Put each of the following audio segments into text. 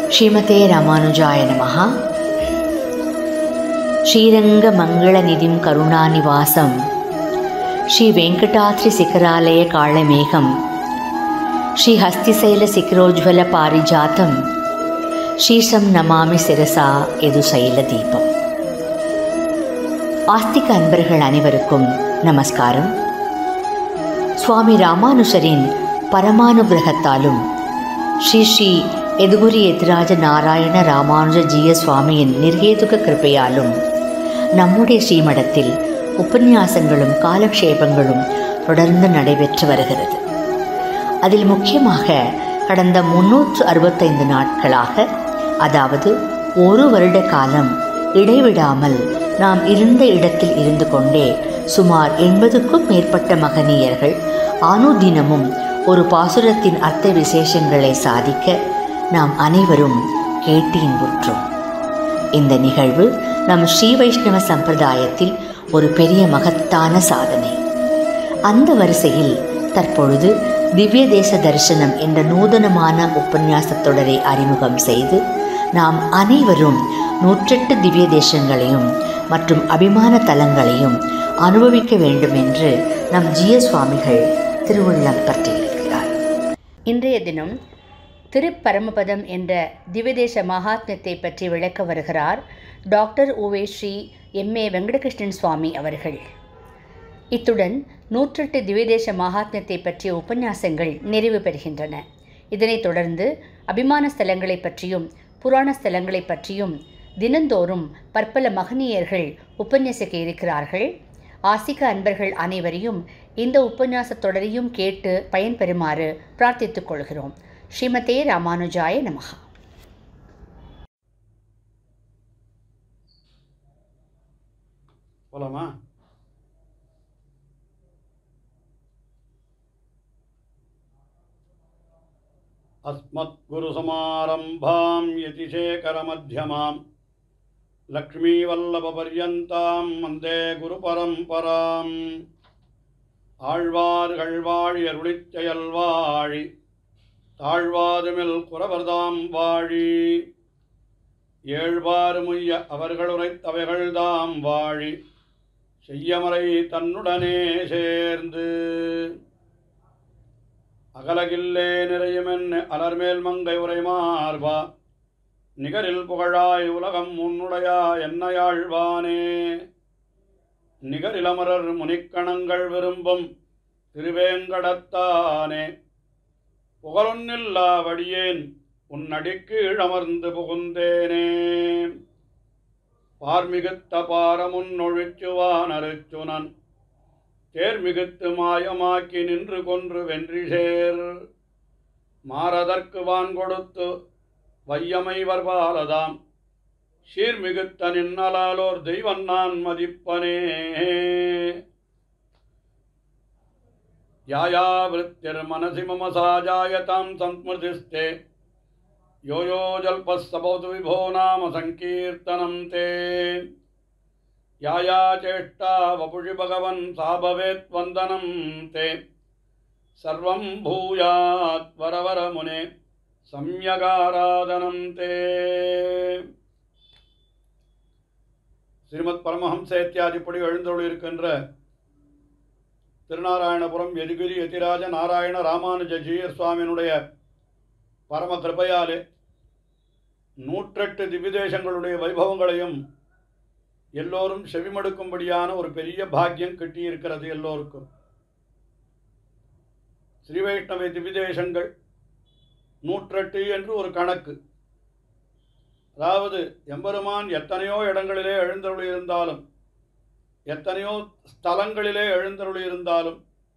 ஸ்ரீமதே ராமானுஜாய நமः ஸ்ரீரங்கமங்களநிதிம் கருணாநிவாசம் ஸ்ரீ வெங்கடாத்ரி சிகராலய காளமேகம் ஸ்ரீ ஹஸ்திசைல சிகரோஜ்வல பாரிஜாத்தம் ஸ்ரீசம் நமாமி சிரசா எது சைல தீபம் ஆஸ்திக அன்பர்கள் அனைவருக்கும் நமஸ்காரம் சுவாமி ராமானுஜரின் பரமானுகிரகத்தாலும் ஸ்ரீ ஸ்ரீ எதுகுரி எதிராஜ நாராயண ராமானுஜ ஜீய சுவாமியின் நிர்ஹேதுக கிருப்பையாலும் நம்முடைய ஸ்ரீமடத்தில் உபன்யாசங்களும் காலக்ஷேபங்களும் தொடர்ந்து நடைபெற்று வருகிறது அதில் முக்கியமாக கடந்த முன்னூற்று அறுபத்தைந்து நாட்களாக அதாவது ஒரு வருட காலம் இடைவிடாமல் நாம் இருந்த இடத்தில் இருந்து கொண்டே சுமார் எண்பதுக்கும் மேற்பட்ட மகனீயர்கள் அனுதினமும் ஒரு பாசுரத்தின் அர்த்த விசேஷங்களை சாதிக்க நாம் அனைவரும் கேட்டு இன்புற்றோம் இந்த நிகழ்வு நம் ஸ்ரீ வைஷ்ணவ சம்பிரதாயத்தில் ஒரு பெரிய மகத்தான சாதனை அந்த வரிசையில் தற்பொழுது திவ்ய தேச தரிசனம் என்ற நூதனமான உபன்யாசத் தொடரை அறிமுகம் செய்து நாம் அனைவரும் நூற்றெட்டு திவ்ய தேசங்களையும் மற்றும் அபிமான தலங்களையும் அனுபவிக்க வேண்டும் என்று நம் ஜிய சுவாமிகள் திருவுள்ளம் பற்றியிருக்கிறார் இன்றைய தினம் திருப்பரமபதம் என்ற திவ்யதேச மகாத்மியத்தை பற்றி விளக்க வருகிறார் டாக்டர் உவே ஸ்ரீ எம் ஏ வெங்கடகிருஷ்ணன் சுவாமி அவர்கள் இத்துடன் நூற்றெட்டு திவ்யதேச மகாத்மியத்தை பற்றிய உபன்யாசங்கள் நிறைவு பெறுகின்றன இதனைத் தொடர்ந்து அபிமான ஸ்தலங்களை பற்றியும் புராண ஸ்தலங்களை பற்றியும் தினந்தோறும் பற்பல மகனீயர்கள் உபன்யாசிக்க இருக்கிறார்கள் ஆசிக அன்பர்கள் அனைவரையும் இந்த உபன்யாசத் தொடரையும் கேட்டு பயன்பெறுமாறு பிரார்த்தித்துக் கொள்கிறோம் ஸ்ரீமதே ராமானுஜாய நமகா போலாமா अस्मद्गुरुसमारम्भां यतिशेखरमध्यमां लक्ष्मीवल्लभपर्यन्तां वन्दे गुरुपरम्पराम् ஆழ்வார்கள் வாழி அருளிச் செயல் வாழி தாழ்வாதுமில் குறவர்தாம் வாழி ஏழ்வாறு முய்ய அவர்கள் உரைத்தவைகள்தாம் வாழி செய்யமறை தன்னுடனே சேர்ந்து அகலகில்லே நிறையுமென்னு அலர்மேல் மங்கை உரைமார்வா நிகரில் புகழாய் உலகம் உன்னுடையா என்னையாழ்வானே நிகரிலமரர் முனிக்கணங்கள் விரும்பும் திருவேங்கடத்தானே புகழொன்னில்லா வடியேன் உன்னடிக்கு இழமர்ந்து புகுந்தேனே பார்மிகுத்த பாரமுன்னொழிச்சுவான் அருச்சுனன் தேர்மிகுத்து மாயமாக்கி நின்று கொன்று வென்றி சேர் மாறதற்கு வான் கொடுத்து வையமை வர்பாலதாம் சீர்மிகுத்த நின்னலாலோர் தெய்வன் நான் மதிப்பனே யாயா விருத்திர் மனசி மம சாஜாயதாம் சம்ஸ்மிருதிஸ்தே यो यो जल्पस्तभवतु विभो नाम सङ्कीर्तनं ते या या चेष्टा वपुषि भगवन् सा भवेत् वन्दनं ते सर्वं भूयात् वरवरमुने सम्यगाराधनं ते ஸ்ரீமத் பரமஹம்சேத்தியாதிப்படி எழுந்தொழிருக்கின்ற திருநாராயணபுரம் எதிகிரி எதிராஜ நாராயண ராமானுஜ ஜீயர் சுவாமியினுடைய பரம கிருபையாலே நூற்றெட்டு திவ்யதேசங்களுடைய வைபவங்களையும் எல்லோரும் செவிமடுக்கும்படியான ஒரு பெரிய பாக்கியம் கிட்டியிருக்கிறது எல்லோருக்கும் ஸ்ரீ வைஷ்ணவ திவ்யதேசங்கள் நூற்றெட்டு என்று ஒரு கணக்கு அதாவது எம்பெருமான் எத்தனையோ இடங்களிலே எழுந்தருளி இருந்தாலும் எத்தனையோ ஸ்தலங்களிலே எழுந்தருளி இருந்தாலும்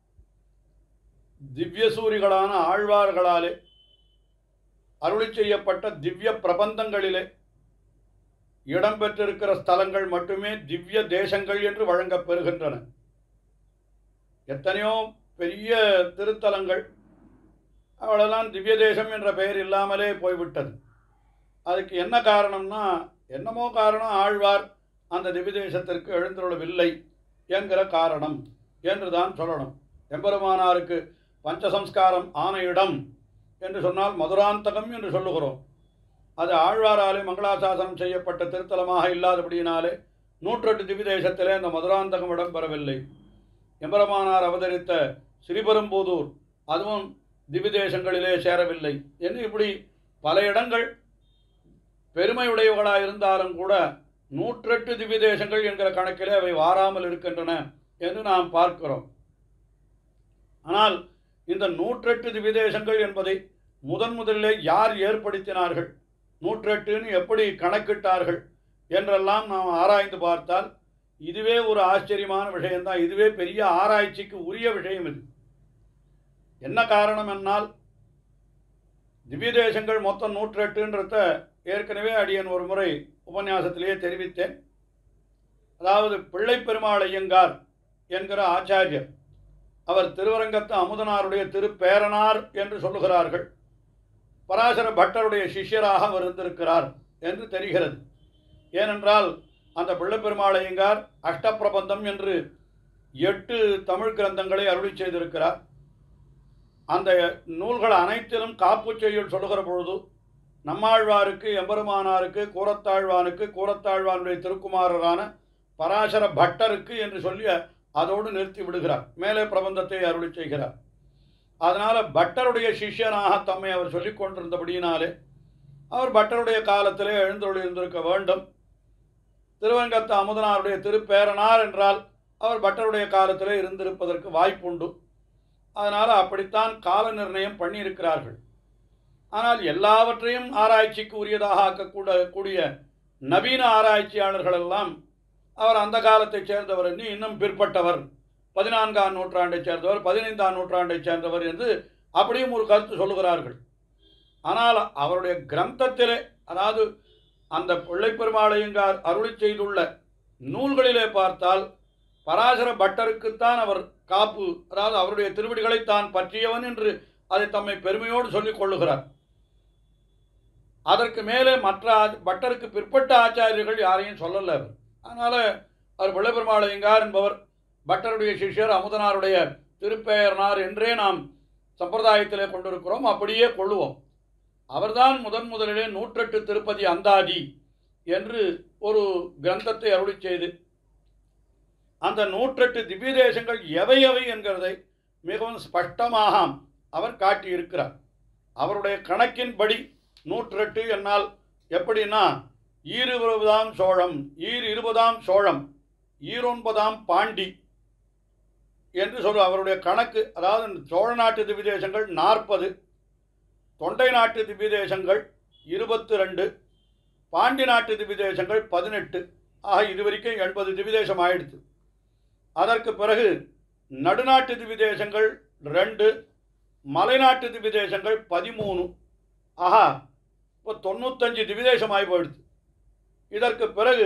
திவ்யசூரிகளான ஆழ்வார்களாலே அருளி செய்யப்பட்ட திவ்ய பிரபந்தங்களிலே இடம்பெற்றிருக்கிற ஸ்தலங்கள் மட்டுமே திவ்ய தேசங்கள் என்று வழங்கப் பெறுகின்றன எத்தனையோ பெரிய திருத்தலங்கள் அவ்வளோதான் திவ்ய தேசம் என்ற பெயர் இல்லாமலே போய்விட்டது அதுக்கு என்ன காரணம்னா என்னமோ காரணம் ஆழ்வார் அந்த திவ்ய தேசத்திற்கு எழுந்துள்ளவில்லை என்கிற காரணம் என்று தான் சொல்லணும் எம்பெருமானாருக்கு பஞ்சசம்ஸ்காரம் ஆன இடம் என்று சொன்னால் மதுராந்தகம் என்று சொல்லுகிறோம் அது ஆழ்வாராலே மங்களாசாசனம் செய்யப்பட்ட திருத்தலமாக இல்லாதபடியினாலே நூற்றெட்டு திவிதேசத்திலே அந்த மதுராந்தகம் இடம்பெறவில்லை எம்பெருமானார் அவதரித்த ஸ்ரீபெரும்புதூர் அதுவும் திவிதேசங்களிலே சேரவில்லை என்று இப்படி பல இடங்கள் பெருமையுடையவர்களாக இருந்தாலும் கூட நூற்றெட்டு திவ்யதேசங்கள் என்கிற கணக்கிலே அவை வாராமல் இருக்கின்றன என்று நாம் பார்க்கிறோம் ஆனால் இந்த நூற்றெட்டு திவ்யதேசங்கள் என்பதை முதன் முதலிலே யார் ஏற்படுத்தினார்கள் நூற்றெட்டுன்னு எப்படி கணக்கிட்டார்கள் என்றெல்லாம் நாம் ஆராய்ந்து பார்த்தால் இதுவே ஒரு ஆச்சரியமான விஷயம்தான் இதுவே பெரிய ஆராய்ச்சிக்கு உரிய விஷயம் இது என்ன காரணம் என்னால் திவ்ய தேசங்கள் மொத்தம் நூற்றெட்டுன்றத ஏற்கனவே அடியன் ஒரு முறை உபன்யாசத்திலேயே தெரிவித்தேன் அதாவது பிள்ளை பெருமாள் ஐயங்கார் என்கிற ஆச்சாரியர் அவர் திருவரங்கத்து அமுதனாருடைய திருப்பேரனார் என்று சொல்லுகிறார்கள் பராசர பட்டருடைய சிஷ்யராக அவர் இருந்திருக்கிறார் என்று தெரிகிறது ஏனென்றால் அந்த பிள்ளைப்பெருமாள் ஐயங்கார் அஷ்டப்பிரபந்தம் என்று எட்டு தமிழ் கிரந்தங்களை அருளி செய்திருக்கிறார் அந்த நூல்கள் அனைத்திலும் காப்புச் செய்யுள் சொல்லுகிற பொழுது நம்மாழ்வாருக்கு எம்பெருமானாருக்கு கூரத்தாழ்வானுக்கு கூரத்தாழ்வானுடைய திருக்குமாரரான பராசர பட்டருக்கு என்று சொல்லி அதோடு நிறுத்தி விடுகிறார் மேலே பிரபந்தத்தை அருளி செய்கிறார் அதனால் பட்டருடைய சிஷ்யனாக தம்மை அவர் சொல்லிக் கொண்டிருந்தபடியினாலே அவர் பட்டருடைய காலத்திலே எழுந்தொழியிருந்திருக்க வேண்டும் திருவங்கத்து அமுதனாருடைய திருப்பேரனார் என்றால் அவர் பட்டருடைய காலத்திலே இருந்திருப்பதற்கு வாய்ப்புண்டு அதனால் அப்படித்தான் கால நிர்ணயம் பண்ணியிருக்கிறார்கள் ஆனால் எல்லாவற்றையும் ஆராய்ச்சிக்கு உரியதாக ஆக்கக்கூட கூடிய நவீன ஆராய்ச்சியாளர்கள் எல்லாம் அவர் அந்த காலத்தைச் சேர்ந்தவர் என்று இன்னும் பிற்பட்டவர் பதினான்காம் நூற்றாண்டைச் சேர்ந்தவர் பதினைந்தாம் நூற்றாண்டைச் சேர்ந்தவர் என்று அப்படியும் ஒரு கருத்து சொல்லுகிறார்கள் ஆனால் அவருடைய கிரந்தத்திலே அதாவது அந்த பிள்ளைப்பெருமாளையங்கார் அருளி செய்துள்ள நூல்களிலே பார்த்தால் பராசர பட்டருக்குத்தான் அவர் காப்பு அதாவது அவருடைய திருவடிகளை தான் பற்றியவன் என்று அதை தம்மை பெருமையோடு சொல்லிக் கொள்ளுகிறார் அதற்கு மேலே மற்ற ஆ- பட்டருக்கு பிற்பட்ட ஆச்சாரியர்கள் யாரையும் சொல்லல அவர் அதனால் அவர் பிள்ளைப்பெருமாளையங்கார் என்பவர் பட்டருடைய சிஷ்யர் அமுதனாருடைய திருப்பெயர்னார் என்றே நாம் சம்பிரதாயத்திலே கொண்டிருக்கிறோம் அப்படியே கொள்ளுவோம் அவர்தான் முதன் முதலிலே நூற்றெட்டு திருப்பதி அந்தாதி என்று ஒரு கிரந்தத்தை அருளி செய்து அந்த நூற்றெட்டு திவ்ய தேசங்கள் எவை எவை என்கிறதை மிகவும் ஸ்பஷ்டமாக அவர் காட்டியிருக்கிறார் அவருடைய கணக்கின்படி நூற்றெட்டு என்னால் எப்படின்னா ஈருபதாம் சோழம் ஈர் இருபதாம் சோழம் ஈரொன்பதாம் பாண்டி என்று சொல்ல அவருடைய கணக்கு அதாவது இந்த சோழ நாட்டு திவ்யதேசங்கள் நாற்பது தொண்டை நாட்டு திவ்யதேசங்கள் இருபத்தி ரெண்டு பாண்டி நாட்டு திவ்யதேசங்கள் பதினெட்டு ஆக இதுவரைக்கும் எண்பது திவ்யதேசம் ஆயிடுத்து அதற்கு பிறகு நடுநாட்டு திவ்யதேசங்கள் ரெண்டு மலைநாட்டு திவ்யதேசங்கள் பதிமூணு ஆஹா இப்போ தொண்ணூத்தஞ்சு திவ்யதேசம் ஆகி போயிடுது இதற்கு பிறகு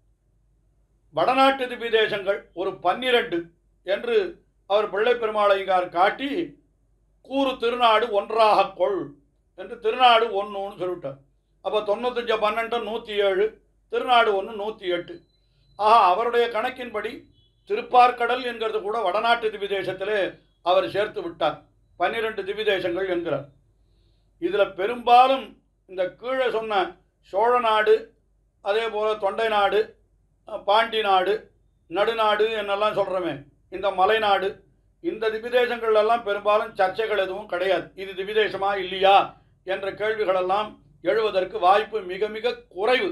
வடநாட்டு திவ்யதேசங்கள் ஒரு பன்னிரண்டு என்று அவர் பிள்ளை பெருமாளையார் காட்டி கூறு திருநாடு ஒன்றாக கொள் என்று திருநாடு ஒன்றுன்னு சொல்லிட்டார் அப்போ தொண்ணூத்தஞ்சு பன்னெண்டு நூற்றி ஏழு திருநாடு ஒன்று நூற்றி எட்டு ஆஹா அவருடைய கணக்கின்படி திருப்பார்க்கடல் என்கிறது கூட வடநாட்டு திவ்யதேசத்திலே அவர் சேர்த்து விட்டார் பன்னிரெண்டு திவ்யதேசங்கள் என்கிறார் இதில் பெரும்பாலும் இந்த கீழே சொன்ன சோழ நாடு அதே போல் தொண்டை நாடு அஹ், பாண்டி நாடு நடுநாடு என்னெல்லாம் சொல்கிறோமே இந்த மலைநாடு இந்த திவ்யதேசங்கள் எல்லாம் பெரும்பாலும் சர்ச்சைகள் எதுவும் கிடையாது இது திவ்யதேசமா இல்லையா என்ற கேள்விகளெல்லாம் எழுவதற்கு வாய்ப்பு மிக மிக குறைவு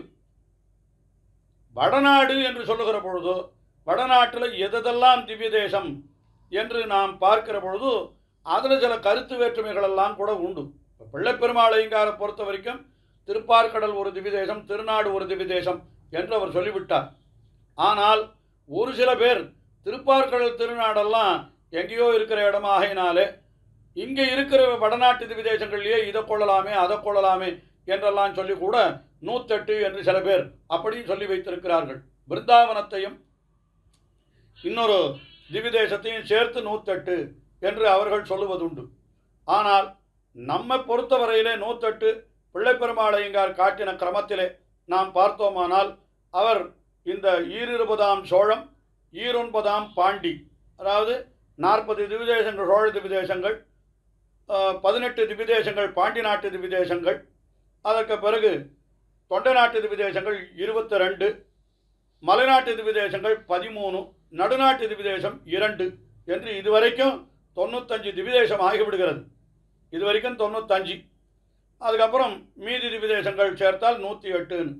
வடநாடு என்று சொல்லுகிற பொழுது வடநாட்டில் எதெல்லாம் திவ்யதேசம் என்று நாம் பார்க்கிற பொழுது அதில் சில கருத்து வேற்றுமைகள் எல்லாம் கூட உண்டு இப்போ பிள்ளைப்பெருமாளையங்காரை பொறுத்த வரைக்கும் திருப்பார்க்கடல் ஒரு திவ்யதேசம் திருநாடு ஒரு திவ்யதேசம் என்று அவர் சொல்லிவிட்டார் ஆனால் ஒரு சில பேர் திருப்பார்க்கடல் திருநாடெல்லாம் எங்கேயோ இருக்கிற இடமாகினாலே இங்கே இருக்கிற வடநாட்டு திவ்யதேசங்கள்லேயே இதை கொள்ளலாமே அதை கொள்ளலாமே என்றெல்லாம் சொல்லி கூட நூத்தெட்டு என்று சில பேர் அப்படியும் சொல்லி வைத்திருக்கிறார்கள் பிருந்தாவனத்தையும் இன்னொரு திவ்யதேசத்தையும் சேர்த்து நூத்தெட்டு என்று அவர்கள் சொல்லுவதுண்டு ஆனால் நம்மை பொறுத்தவரையிலே நூத்தெட்டு பிள்ளைப்பெருமாளையங்கார் காட்டின கிரமத்திலே நாம் பார்த்தோமானால் அவர் இந்த ஈரிருபதாம் சோழம் ஈரொன்பதாம் பாண்டி அதாவது நாற்பது திவ்யதேசங்கள் சோழ திவ்யதேசங்கள் அஹ், பதினெட்டு திவ்யதேசங்கள் பாண்டி நாட்டு திவ்யதேசங்கள் அதற்கு பிறகு தொண்டை நாட்டு திவிதேசங்கள் இருபத்தி ரெண்டு மலைநாட்டு திவிதேசங்கள் பதிமூணு நடுநாட்டு திவிதேசம் இரண்டு என்று இதுவரைக்கும் தொண்ணூத்தஞ்சு திவிதேசம் ஆகிவிடுகிறது இதுவரைக்கும் தொண்ணூத்தஞ்சு அதுக்கப்புறம் மீதி திவிதேசங்கள் சேர்த்தால் நூற்றி எட்டுன்னு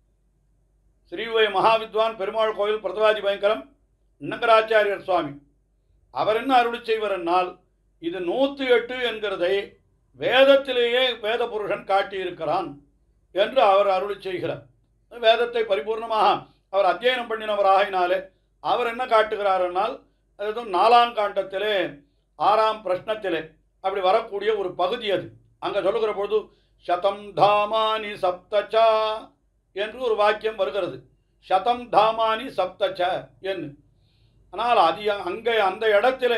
ஸ்ரீவை மகாவித்வான் பெருமாள் கோயில் பிரதவாதி பயங்கரம் நங்கராச்சாரியர் சுவாமி அவர் என்ன அருளி செய்வர் என்னால் இது நூற்றி எட்டு என்கிறதை வேதத்திலேயே வேத புருஷன் காட்டியிருக்கிறான் என்று அவர் அருளி செய்கிறார் வேதத்தை பரிபூர்ணமாக அவர் அத்தியனம் பண்ணினவராகினாலே அவர் என்ன காட்டுகிறார் என்னால் அது நாலாம் காண்டத்திலே ஆறாம் பிரஷ்னத்திலே அப்படி வரக்கூடிய ஒரு பகுதி அது அங்கே சொல்லுகிற பொழுது சதம் தாமானி சப்தச்சா என்று ஒரு வாக்கியம் வருகிறது சதம் தாமானி சப்தச்ச என்று ஆனால் அது அங்கே அந்த இடத்திலே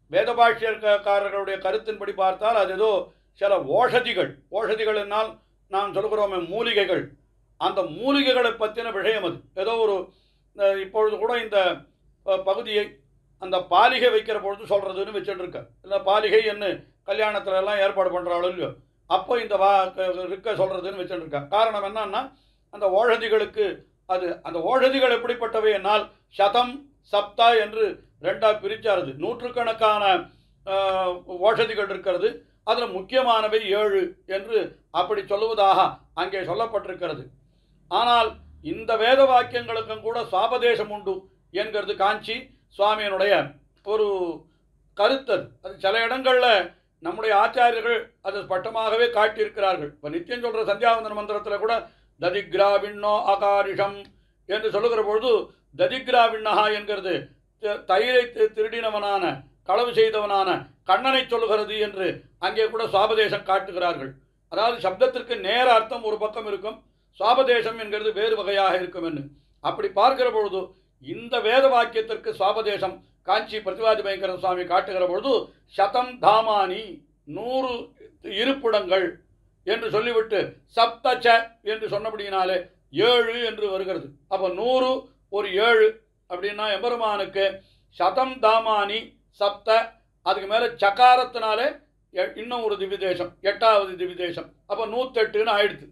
வேதபாஷ்யக்காரர்களுடைய கருத்தின்படி பார்த்தால் அது ஏதோ சில ஓஷதிகள் ஓஷதிகள் என்னால் நாம் சொல்கிறோமே மூலிகைகள் அந்த மூலிகைகளை பற்றின விஷயம் அது ஏதோ ஒரு அஹ், இப்பொழுது கூட இந்த அஹ், பகுதியை அந்த பாலிகை வைக்கிற பொழுது சொல்கிறதுன்னு வச்சுட்டு இருக்க இந்த பாலிகை என்ன கல்யாணத்துல எல்லாம் ஏற்பாடு பண்ணுறாளோ இல்லையோ அப்போ இந்த வா க- இருக்க சொல்கிறதுன்னு வச்சுட்டு இருக்கா காரணம் என்னன்னா அந்த ஓஷதிகளுக்கு அது அந்த ஓஷதிகள் எப்படிப்பட்டவை என்னால் சதம் சப்தா என்று ரெண்டா பிரிச்சாருது நூற்றுக்கணக்கான ஆஹ், ஓஷதிகள் இருக்கிறது அதில் முக்கியமானவை ஏழு என்று அப்படி சொல்லுவதாக அங்கே சொல்லப்பட்டிருக்கிறது ஆனால் இந்த வேத வாக்கியங்களுக்கும் கூட சாபதேசம் உண்டு என்கிறது காஞ்சி சுவாமியினுடைய ஒரு கருத்து அது அது சில இடங்களில் நம்முடைய ஆச்சாரியர்கள் அது ஸ்பஷ்டமாகவே காட்டியிருக்கிறார்கள் இப்போ நித்தியம் சொல்கிற சந்தியாவந்தன மந்திரத்தில் கூட ததிக்ராவிண்ணோ அகாரிஷம் என்று சொல்லுகிற பொழுது ததிக்ராவிண்ணஹா என்கிறது த- தயிரை தி- திருடினவனான களவு செய்தவனான கண்ணனை சொல்லுகிறது என்று அங்கே கூட சாபதேசம் காட்டுகிறார்கள் அதாவது சப்தத்திற்கு நேர அர்த்தம் ஒரு பக்கம் இருக்கும் சாபதேசம் என்கிறது வேறு வகையாக இருக்கும் என்று அப்படி பார்க்கிற பொழுது இந்த வேத வாக்கியத்திற்கு சாபதேசம் காஞ்சி பிரதிவாதி பயங்கர சுவாமி காட்டுகிற பொழுது சதம் தாமானி நூறு இருப்பிடங்கள் என்று சொல்லிவிட்டு சப்தச்ச என்று சொன்னபடியினாலே ஏழு என்று வருகிறது அப்போ நூறு ஒரு ஏழு அப்படின்னா எம்பெருமானுக்கு சதம் தாமானி சப்த அதுக்கு மேலே சகாரத்தினாலே எ- இன்னும் ஒரு திவிதேசம் எட்டாவது திவிதேசம் அப்போ நூத்தெட்டுன்னு ஆயிடுது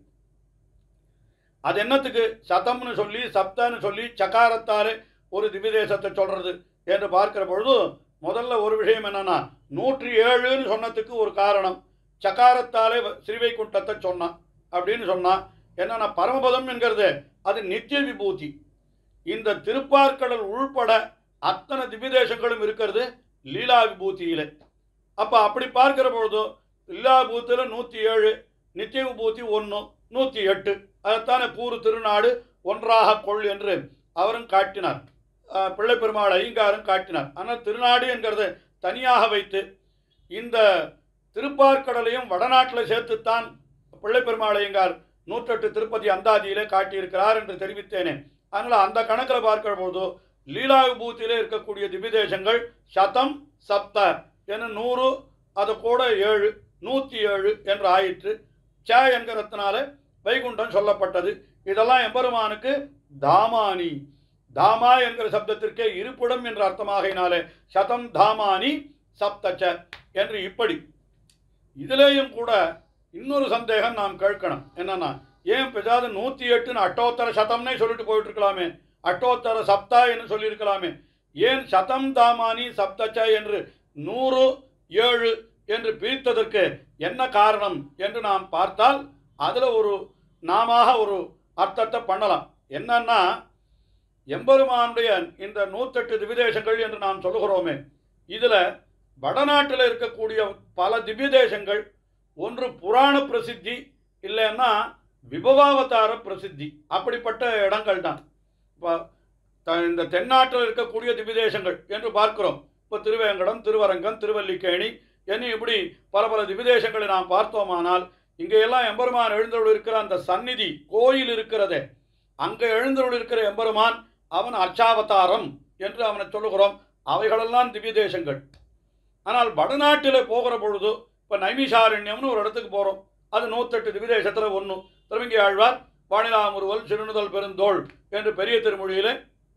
அது என்னத்துக்கு சதம்னு சொல்லி சப்தன்னு சொல்லி சகாரத்தாலே ஒரு திவிதேசத்தை சொல்றது என்று பார்க்கிற பொழுது முதல்ல ஒரு விஷயம் என்னன்னா நூற்றி ஏழுன்னு சொன்னதுக்கு ஒரு காரணம் சகாரத்தாலே வ- ஸ்ரீவைகுண்டத்தை சொன்னான் அப்படின்னு சொன்னா என்னன்னா பரமபதம் என்கிறது அது நித்திய விபூதி இந்த திருப்பார்க்கடல் உள்பட அத்தனை திவ்யதேசங்களும் இருக்கிறது லீலா விபூதியிலே அப்போ அப்படி பார்க்கிற பொழுது லீலா விபூத்தியில் நூற்றி ஏழு நித்திய விபூதி ஒன்று நூற்றி எட்டு அதைத்தானே கூறு திருநாடு ஒன்றாக கொள் என்று அவரும் காட்டினார் அஹ், பிள்ளை பெருமாள் ஐயங்காரும் காட்டினார் ஆனால் திருநாடு என்கிறதை தனியாக வைத்து இந்த திருப்பார்க்கடலையும் வடநாட்டில் சேர்த்துத்தான் பிள்ளை பெருமாள் ஐயங்கார் நூற்றெட்டு திருப்பதி அந்தாதியிலே காட்டியிருக்கிறார் என்று தெரிவித்தேனே அதனால் அந்த கணக்கில் பார்க்கிற போது லீலா விபூத்தியிலே இருக்கக்கூடிய திவ்யதேசங்கள் சதம் சப்த என நூறு அது கூட ஏழு நூற்றி ஏழு என்று ஆயிற்று ச என்கிறதுனால வைகுண்டம் சொல்லப்பட்டது இதெல்லாம் எம்பெருமானுக்கு தாமானி தாமா என்கிற சப்தத்திற்கே இருப்பிடம் என்ற அர்த்தமாகினாலே சதம் தாமானி சப்தச்ச என்று இப்படி இதிலேயும் கூட இன்னொரு சந்தேகம் நாம் கேட்கணும் என்னன்னா ஏன் பெஜாது நூற்றி எட்டுன்னு அட்டோத்தர சதம்னே சொல்லிட்டு போயிட்டு இருக்கலாமே அட்டோத்தர சப்தா என்று சொல்லியிருக்கலாமே ஏன் சதம் தாமானி சப்தச்ச என்று நூறு ஏழு என்று பிரித்ததற்கு என்ன காரணம் என்று நாம் பார்த்தால் அதில் ஒரு நாமாக ஒரு அர்த்தத்தை பண்ணலாம் என்னன்னா எம்பெருமானுடைய இந்த நூற்றெட்டு திவிதேசங்கள் என்று நாம் சொல்லுகிறோமே இதில் வடநாட்டில் இருக்கக்கூடிய பல திவ்யதேசங்கள் ஒன்று புராண பிரசித்தி இல்லைன்னா விபவாவதார பிரசித்தி அப்படிப்பட்ட இடங்கள் தான் இப்போ த- இந்த தென்னாட்டில் இருக்கக்கூடிய திவ்யதேசங்கள் என்று பார்க்கிறோம் இப்போ திருவேங்கடம் திருவரங்கம் திருவல்லிக்கேணி என்ன இப்படி பல பல திவ்யதேசங்களை நாம் பார்த்தோமானால் இங்கே எல்லாம் எம்பெருமான் எழுந்தருள் இருக்கிற அந்த சந்நிதி கோயில் இருக்கிறதே அங்கே எழுந்தருள் இருக்கிற எம்பெருமான் அவன் அர்ச்சாவதாரம் என்று அவனை சொல்லுகிறோம் அவைகளெல்லாம் திவ்ய தேசங்கள் ஆனால் வடநாட்டில் போகிற பொழுது இப்போ நைமிஷாரண்யம்னு ஒரு இடத்துக்கு போகிறோம் அது நூற்றெட்டு திவ்யதேசத்தில் ஒன்று திருமங்கி ஆழ்வார் வானிலாமுருவல் சிறுநுதல் பெருந்தோள் என்று பெரிய திருமொழியிலே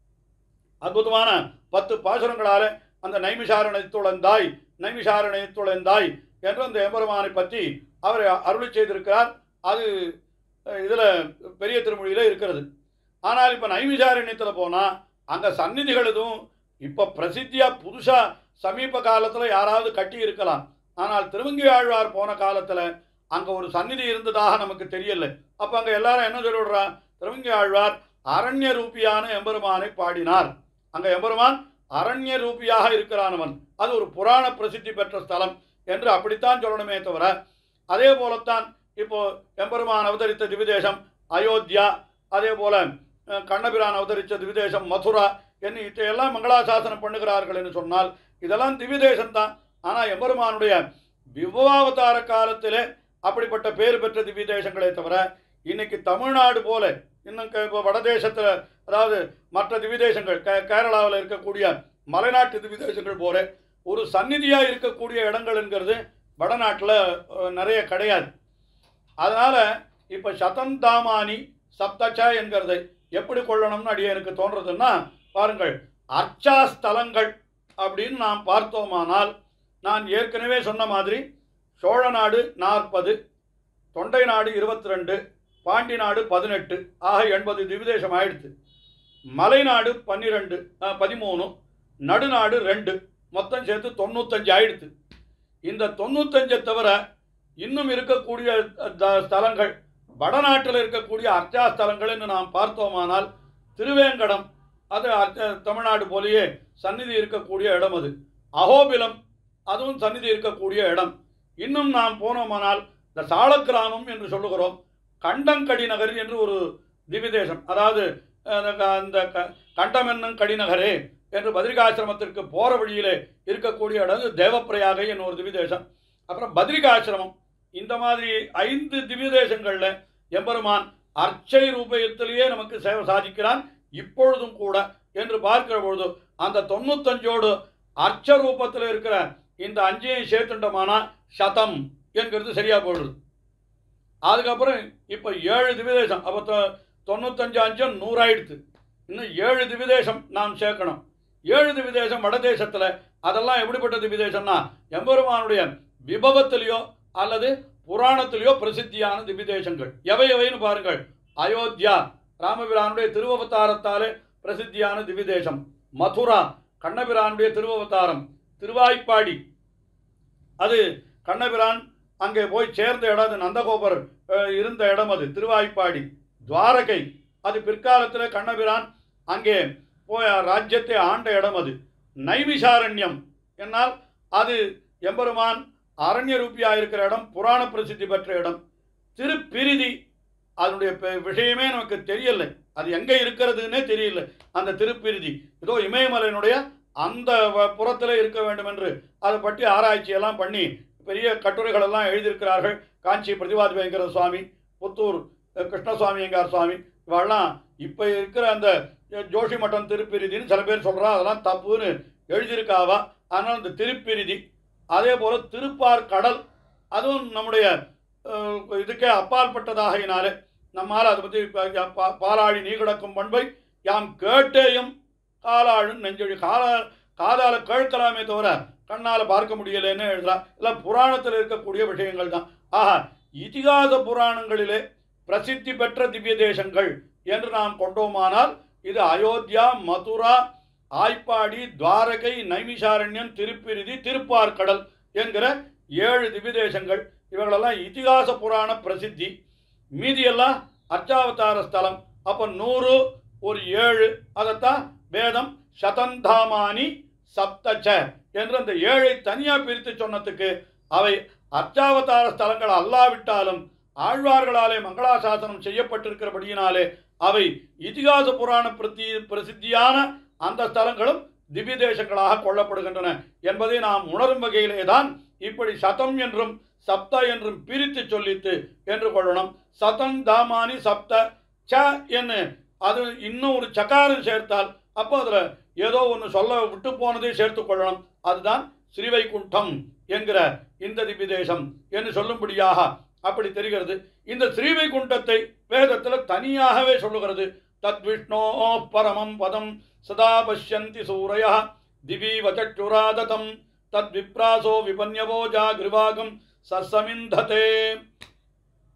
அற்புதமான பத்து பாசுரங்களாலே அந்த நைமிஷாரணத்துளந்தாய் நைமிஷாரணத்துளந்தாய் என்று அந்த எம்பெருமானை பற்றி அவர் அருளி செய்திருக்கிறார் அது இதில் பெரிய திருமொழியில் இருக்கிறது ஆனால் இப்போ நைமிசாரண்யத்தில் போனால் அங்கே சந்நிதிகள் எதுவும் இப்போ பிரசித்தியாக புதுசாக சமீப காலத்தில் யாராவது கட்டி இருக்கலாம் ஆனால் திருவங்கி ஆழ்வார் போன காலத்தில் அங்கே ஒரு சந்நிதி இருந்ததாக நமக்கு தெரியல அப்போ அங்கே எல்லாரும் என்ன சொல்லிவிடுறா திருவங்கி ஆழ்வார் அரண்ய ரூபியான எம்பெருமானை பாடினார் அங்கே எம்பெருமான் அரண்ய ரூபியாக இருக்கிறானவன் அது ஒரு புராண பிரசித்தி பெற்ற ஸ்தலம் என்று அப்படித்தான் சொல்லணுமே தவிர அதே போலத்தான் இப்போ எம்பெருமான் அவதரித்த திவிதேசம் அயோத்தியா அதே போல அஹ், கண்ணபிரான் அவதரித்த திவிதேசம் மதுரா என்று இதையெல்லாம் மங்களாசாசனம் பண்ணுகிறார்கள் என்று சொன்னால் இதெல்லாம் திவிதேசம் தான் ஆனால் எம்பெருமானுடைய விபவாவதார காலத்திலே அப்படிப்பட்ட பேர் பெற்ற திவிதேசங்களே தவிர இன்னைக்கு தமிழ்நாடு போல இன்னும் க- இப்போ வடதேசத்தில் அதாவது மற்ற திவிதேசங்கள் கே கேரளாவில் இருக்கக்கூடிய மலைநாட்டு திவிதேசங்கள் போல ஒரு சந்நிதியாக இருக்கக்கூடிய இடங்கள் என்கிறது வடநாட்டில் அஹ், நிறைய கிடையாது அதனால் இப்போ சதந்தாமானி சப்தச்ச என்கிறதை எப்படி கொள்ளணும்னு அடியே எனக்கு தோன்றதுன்னா பாருங்கள் அர்ச்சா ஸ்தலங்கள் அப்படின்னு நாம் பார்த்தோமானால் நான் ஏற்கனவே சொன்ன மாதிரி சோழ நாடு நாற்பது தொண்டை நாடு இருபத்தி ரெண்டு பாண்டி நாடு பதினெட்டு ஆக எண்பது திவிதேசம் ஆயிடுத்து மலைநாடு பன்னிரெண்டு பதிமூணு நடுநாடு ரெண்டு மொத்தம் சேர்த்து தொண்ணூத்தஞ்சு ஆயிடுத்து இந்த தொண்ணூத்தஞ்சை தவிர இன்னும் இருக்கக்கூடிய த- ஸ்தலங்கள் வடநாட்டில் இருக்கக்கூடிய அர்ச்சா ஸ்தலங்கள் என்று நாம் பார்த்தோமானால் திருவேங்கடம் அது அர்ச்ச- தமிழ்நாடு போலேயே சந்நிதி இருக்கக்கூடிய இடம் அது அகோபிலம் அதுவும் சந்நிதி இருக்கக்கூடிய இடம் இன்னும் நாம் போனோமானால் இந்த சாலக்கிராமம் என்று சொல்லுகிறோம் கண்டங்கடி நகர் என்று ஒரு திவிதேசம் அதாவது அஹ், அந்த க- அந்த க- கண்டம் என்னும் கடிநகரே என்று பத்ரிகாசிரமத்திற்கு போகிற வழியிலே இருக்கக்கூடிய இடம் இது தேவப்பிரயாகை என்னும் ஒரு திவிதேசம் அப்புறம் பத்ரிகாசிரமம் இந்த மாதிரி ஐந்து திவ்யதேசங்களில் எம்பெருமான் அர்ச்சை ரூபயத்திலேயே நமக்கு சேவை சாதிக்கிறான் இப்பொழுதும் கூட என்று பார்க்கிற பொழுது அந்த தொண்ணூத்தஞ்சோடு அர்ச்ச ரூபத்தில் இருக்கிற இந்த அஞ்சையும் சேர்த்துட்டோமானா சதம் என்கிறது சரியா போயிடுது அதுக்கப்புறம் இப்போ ஏழு திவ்யதேசம் அப்போ தொ- தொண்ணூத்தஞ்சு அஞ்சும் நூறாயிடுத்து இன்னும் ஏழு திவ்யதேசம் நாம் சேர்க்கணும் ஏழு திவ்யதேசம் வடதேசத்தில் அதெல்லாம் எப்படிப்பட்ட திவ்யதேசம்னா எம்பெருமானுடைய விபவத்திலேயோ அல்லது புராணத்திலேயோ பிரசித்தியான திவ்யதேசங்கள் எவை எவைன்னு பாருங்கள் அயோத்தியா ராமபிரானுடைய திருவவதாரத்தாலே பிரசித்தியான திவ்யதேசம் மதுரா கண்ணபிரானுடைய திருவவதாரம் திருவாய்ப்பாடி அது கண்ணபிரான் அங்கே போய் சேர்ந்த இடம் அது நந்தகோபர் அஹ், இருந்த இடம் அது திருவாய்ப்பாடி துவாரகை அது பிற்காலத்தில் கண்ணபிரான் அங்கே போய் ராஜ்யத்தை ஆண்ட இடம் அது நைமிஷாரண்யம் என்னால் அது எம்பெருமான் அரண்ய ரூபியா இருக்கிற இடம் புராண பிரசித்தி பெற்ற இடம் திருப்பிரிதி அதனுடைய பெ- விஷயமே நமக்கு தெரியல அது எங்கே இருக்கிறதுன்னே தெரியல அந்த திருப்பிரிதி ஏதோ இமயமலையினுடைய அந்த வ- புறத்திலே இருக்க வேண்டும் என்று அதை பற்றி ஆராய்ச்சியெல்லாம் பண்ணி பெரிய கட்டுரைகள் எல்லாம் எழுதியிருக்கிறார்கள் காஞ்சி பிரதிவாதி பயங்கர சுவாமி புத்தூர் அஹ், கிருஷ்ணசுவாமியங்கார் சுவாமி இவெல்லாம் இப்போ இருக்கிற அந்த அஹ், ஜோஷி மட்டம் திருப்பிரிதின்னு சில பேர் சொல்கிறா அதெல்லாம் தப்புன்னு எழுதியிருக்காவா ஆனால் இந்த திருப்பிரிதி அதே போல் திருப்பார் கடல் அதுவும் நம்முடைய அஹ், இதுக்கே அப்பாற்பட்டதாகையினாலே நம்மால் அதை பற்றி பாலாழி நீ கிடக்கும் பண்பை யாம் கேட்டேயும் காலாழும் நெஞ்சொழி காலா காதால கேட்கலாமே தவிர கண்ணால் பார்க்க முடியலைன்னு எழுதலாம் இல்லை புராணத்தில் இருக்கக்கூடிய விஷயங்கள் தான் ஆஹா இதிகாச புராணங்களிலே பிரசித்தி பெற்ற திவ்ய தேசங்கள் என்று நாம் கொண்டோமானால் இது அயோத்தியா மதுரா ஆய்ப்பாடி துவாரகை நைமிஷாரண்யம் திருப்பிரிதி திருப்பார்கடல் என்கிற ஏழு திவ்ய தேசங்கள் இவர்களெல்லாம் இதிகாச புராண பிரசித்தி மீதியெல்லாம் அர்ச்சாவதார ஸ்தலம் அப்போ நூறு ஒரு ஏழு அதைத்தான் வேதம் சதந்தாமானி சப்தச்ச என்று அந்த ஏழை தனியாக பிரித்து சொன்னதுக்கு அவை அர்ச்சாவதார ஸ்தலங்கள் அல்லாவிட்டாலும் ஆழ்வார்களாலே மங்களாசாசனம் செய்யப்பட்டிருக்கிறபடியினாலே அவை இதிகாச புராண பிரதி பிரசித்தியான அந்த ஸ்தலங்களும் திவ்ய தேசங்களாக கொள்ளப்படுகின்றன என்பதை நாம் உணரும் வகையிலே தான் இப்படி சதம் என்றும் சப்த என்றும் பிரித்து சொல்லித்து என்று கொள்ளணும் சதம் தாமானி சப்த ச என்று அது இன்னும் ஒரு சகாரம் சேர்த்தால் அப்போ அதில் ஏதோ ஒன்று சொல்ல விட்டு போனதை சேர்த்து கொள்ளணும் அதுதான் ஸ்ரீவைகுண்டம் என்கிற இந்த திவ்யதேசம் என்று சொல்லும்படியாக அப்படி தெரிகிறது இந்த ஸ்ரீவைகுண்டத்தை வேதத்தில் தனியாகவே சொல்லுகிறது தத் விஷ்ணோ பரமம் பதம் சதா பஷ்யந்தி சூரய திவி வச்சுராததம் தத் விப்ராசோ விபன்யவோ ஜாகிருவாகம் சசமிந்ததே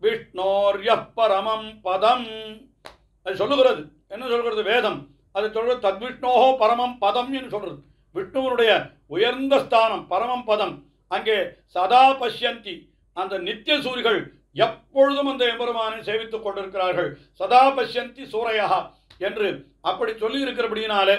விஷ்ணோர்ய பரமம் பதம் அது சொல்லுகிறது என்ன சொல்கிறது வேதம் அது சொல்றது தத்விஷ்ணோஹோ பரமம் பதம் என்று சொல்றது விஷ்ணுவனுடைய உயர்ந்த ஸ்தானம் பரமம் பதம் அங்கே சதா பஷ்யந்தி அந்த நித்திய சூரிகள் எப்பொழுதும் அந்த எம்பெருமானை சேவித்துக் கொண்டிருக்கிறார்கள் சதா பஷ்யந்தி சூரையா என்று அப்படி சொல்லி இருக்கிறபடியினாலே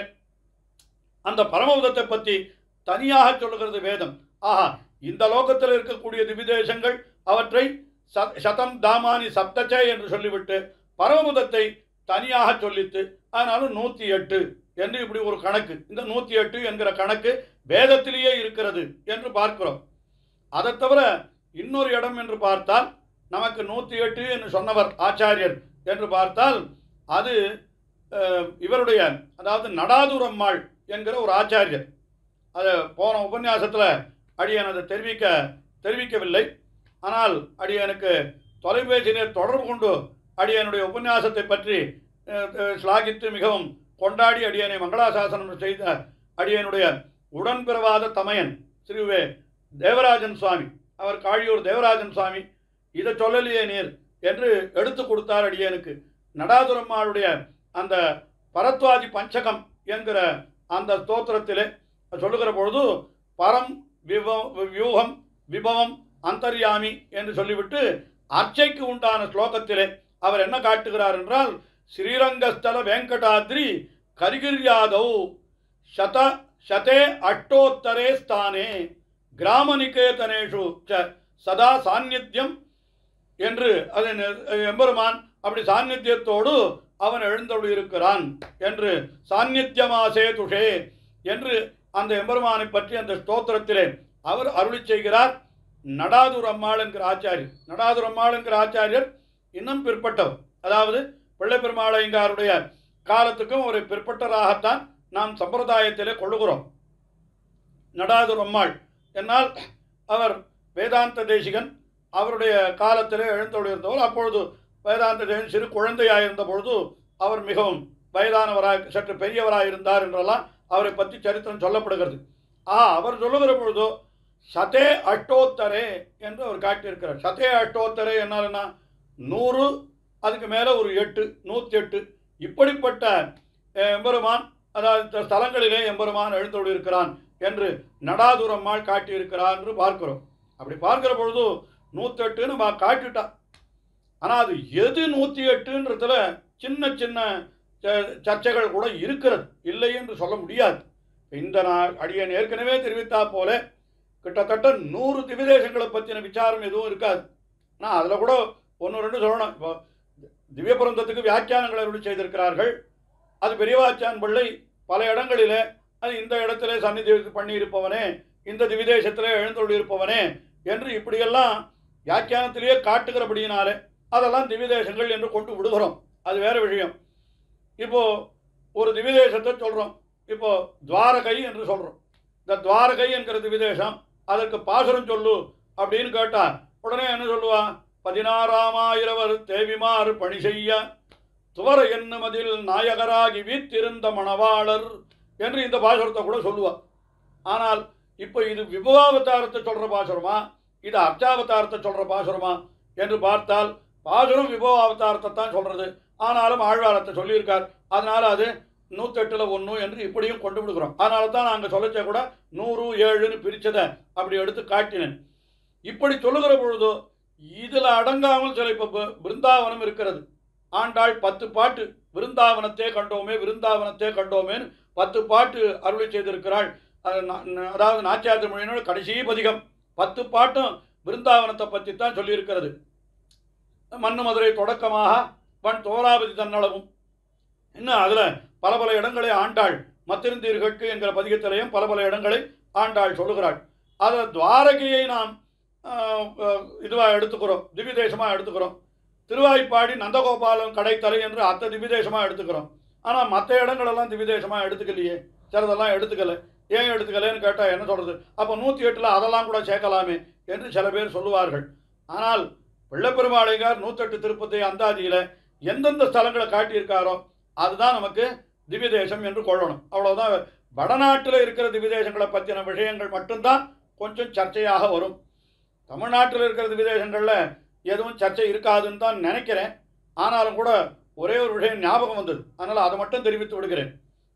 அந்த பரமபதத்தை பற்றி தனியாக சொல்லுகிறது வேதம் ஆஹா இந்த லோகத்தில் இருக்கக்கூடிய திவிதேசங்கள் அவற்றை ச- சதம் தாமானி சப்தச்சே என்று சொல்லிவிட்டு பரமபதத்தை தனியாக சொல்லித்து அதனால நூற்றி எட்டு என்று இப்படி ஒரு கணக்கு இந்த நூற்றி எட்டு என்கிற கணக்கு வேதத்திலேயே இருக்கிறது என்று பார்க்கிறோம் அதை தவிர இன்னொரு இடம் என்று பார்த்தால் நமக்கு நூற்றி எட்டு என்று சொன்னவர் ஆச்சாரியர் என்று பார்த்தால் அது அஹ், இவருடைய அதாவது நடாதுரம்மாள் என்கிற ஒரு ஆச்சாரியர் அது போன உபன்யாசத்தில் அடியன் அதை தெரிவிக்க தெரிவிக்கவில்லை ஆனால் அடியனுக்கு தொலைபேசியிலே தொடர்பு கொண்டு அடியனுடைய உபன்யாசத்தை பற்றி அஹ், அஹ், ஸ்லாகித்து மிகவும் கொண்டாடி அடியனை மங்களாசாசனம் செய்த அடியனுடைய உடன்பிறவாத தமையன் ஸ்ரீவே தேவராஜன் சுவாமி அவர் காழியூர் தேவராஜன் சுவாமி இதை சொல்லலையே நீர் என்று எடுத்து கொடுத்தார் அடியனுக்கு நடாதுரம்மாளுடைய அந்த பரத்வாதி பஞ்சகம் என்கிற அந்த ஸ்தோத்திரத்திலே சொல்லுகிற பொழுது பரம் விவம் வியூகம் விபவம் அந்தர்யாமி என்று சொல்லிவிட்டு அர்ச்சைக்கு உண்டான ஸ்லோகத்திலே அவர் என்ன காட்டுகிறார் என்றால் ஸ்ரீரங்கஸ்தல வெங்கடாத்ரி கரிகிர்யாதௌ சத சதே அட்டோத்தரே ஸ்தானே கிராமநிகேதனேஷு ச சதா சாநித்தியம் என்று அது எம்பெருமான் அப்படி சாநித்தியத்தோடு அவன் எழுந்தொழி இருக்கிறான் என்று சாநித்தியமாசே துஷே என்று அந்த எம்பெருமானை பற்றி அந்த ஸ்தோத்திரத்திலே அவர் அருளி செய்கிறார் நடாதுர் அம்மாள் என்கிற ஆச்சாரியர் நடாதுர் அம்மாள் என்கிற ஆச்சாரியர் இன்னும் பிற்பட்டவர் அதாவது பிள்ளை பெருமாளையங்காருடைய காலத்துக்கும் ஒரு பிற்பட்டராகத்தான் நாம் சம்பிரதாயத்திலே கொள்ளுகிறோம் நடாதுர் அம்மாள் என்னால் அவர் வேதாந்த தேசிகன் அவருடைய காலத்திலே எழுந்தொழியிருந்தவர் அப்பொழுது வேதாந்த தேசிகன் சிறு குழந்தையாக இருந்த பொழுது அவர் மிகவும் வயதானவராக சற்று பெரியவராக இருந்தார் என்றெல்லாம் அவரை பற்றி சரித்திரம் சொல்லப்படுகிறது ஆ அவர் சொல்லுகிற பொழுதோ சதே அஷ்டோத்தரே என்று அவர் காட்டியிருக்கிறார் சதே அஷ்டோத்தரே என்னால்னா நூறு அதுக்கு மேலே ஒரு எட்டு நூற்றி எட்டு இப்படிப்பட்ட அஹ், எம்பெருமான் அதாவது இந்த ஸ்தலங்களிலே எம்பெருமான் எழுந்தொழியிருக்கிறான் என்று நடாதுரம்மாள் காட்டியிருக்கிறார் என்று பார்க்கிறோம் அப்படி பார்க்கிற பொழுது நூற்றெட்டுன்னு நம்ம காட்டிட்டா ஆனால் அது எது நூற்றி எட்டுன்றதுல சின்ன சின்ன ச- சர்ச்சைகள் கூட இருக்கிறது இல்லை என்று சொல்ல முடியாது இந்த நாள் அடியன் ஏற்கனவே தெரிவித்தா போல கிட்டத்தட்ட நூறு திவிதேசங்களை பற்றின விசாரம் எதுவும் இருக்காது ஆனால் அதில் கூட ஒன்று ரெண்டு சொல்லணும் இப்போ திவ்ய பிரந்தத்துக்கு வியாக்கியானங்களை அருளி செய்திருக்கிறார்கள் அது பெரியவாச்சான் பிள்ளை பல இடங்களிலே அது இந்த இடத்திலே சந்நிதி பண்ணியிருப்பவனே இந்த திவிதேசத்திலே எழுந்தொழியிருப்பவனே என்று இப்படியெல்லாம் வியாக்கியானத்திலேயே காட்டுகிறபடியினாலே அதெல்லாம் திவிதேசங்கள் என்று கொண்டு விடுகிறோம் அது வேற விஷயம் இப்போ ஒரு திவிதேசத்தை சொல்கிறோம் இப்போ துவாரகை என்று சொல்கிறோம் இந்த துவாரகை என்கிற திவிதேசம் அதற்கு பாசுரம் சொல்லு அப்படின்னு கேட்டா உடனே என்ன சொல்லுவா பதினாறாமாயிரவர் தேவிமார் பணி செய்ய துவர என்னுமதில் நாயகராகி வீத்திருந்த மணவாளர் என்று இந்த பாசுரத்தை கூட சொல்லுவா ஆனால் இப்போ இது விபவாவதாரத்தை சொல்கிற பாசுரமா இது அர்ச்சாவதாரத்தை சொல்கிற பாசுரமா என்று பார்த்தால் பாசுரம் விபவாவதாரத்தை தான் சொல்கிறது ஆனாலும் ஆழ்வாரத்தை சொல்லியிருக்கார் அதனால் அது நூற்றெட்டில் ஒன்று என்று இப்படியும் கொண்டு விடுகிறோம் அதனால தான் நாங்கள் சொல்லச்சே கூட நூறு ஏழுன்னு பிரித்ததை அப்படி எடுத்து காட்டினேன் இப்படி சொல்லுகிற பொழுது இதில் அடங்காமல் சில இப்போ பி- பிருந்தாவனம் இருக்கிறது ஆண்டாள் பத்து பாட்டு விருந்தாவனத்தே கண்டோமே விருந்தாவனத்தே கண்டோமேன்னு பத்து பாட்டு அருளி செய்திருக்கிறாள் அது நா- ந- அதாவது நாச்சியார் மொழியினோட கடைசி பதிகம் பத்து பாட்டும் விருந்தாவனத்தை பற்றி தான் சொல்லியிருக்கிறது மண்ணு மதுரை தொடக்கமாக வன் தோராபதி தன்னளவும் இன்னும் அதில் பல பல இடங்களை ஆண்டாள் மத்திருந்தீர்களுக்கு என்கிற பதிகத்திலையும் பல பல இடங்களை ஆண்டாள் சொல்லுகிறாள் அதில் துவாரகையை நாம் இதுவாக எடுத்துக்கிறோம் திவ்யதேசமாக எடுத்துக்கிறோம் திருவாய்ப்பாடி நந்தகோபாலம் கடைத்தலை என்று அத்தை திவ்யதேசமாக எடுத்துக்கிறோம் ஆனால் மற்ற இடங்களெல்லாம் திவ்யதேசமாக எடுத்துக்கலையே சிலதெல்லாம் எடுத்துக்கல ஏன் எடுத்துக்கலைன்னு கேட்டால் என்ன சொல்கிறது அப்போ நூற்றி எட்டில் அதெல்லாம் கூட சேர்க்கலாமே என்று சில பேர் சொல்லுவார்கள் ஆனால் பிள்ளைப்பெருமாளைகார் நூற்றெட்டு திருப்பதி அந்தாதியில் எந்தெந்த ஸ்தலங்களை காட்டியிருக்காரோ அதுதான் நமக்கு திவ்யதேசம் என்று கொள்ளணும் அவ்வளோதான் வடநாட்டில் இருக்கிற திவ்யதேசங்களை பற்றின விஷயங்கள் மட்டும்தான் கொஞ்சம் சர்ச்சையாக வரும் தமிழ்நாட்டில் இருக்கிற திவ்யதேசங்களில் எதுவும் சர்ச்சை இருக்காதுன்னு தான் நினைக்கிறேன் ஆனாலும் கூட ஒரே ஒரு விஷயம் ஞாபகம் வந்தது அதனால் அதை மட்டும் தெரிவித்து விடுகிறேன்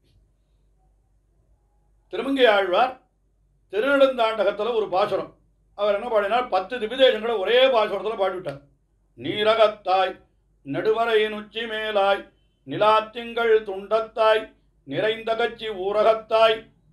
திருமங்கை ஆழ்வார் திருநெடுந்தாண்டகத்தில் ஒரு பாசுரம் அவர் என்ன பாடினார் பத்து திவிதேசங்களை ஒரே பாசுரத்தில் பாடிவிட்டார் நீரகத்தாய் நெடுவரையின் உச்சி மேலாய் நிலாத்திங்கள் துண்டத்தாய் நிறைந்த கட்சி ஊரகத்தாய்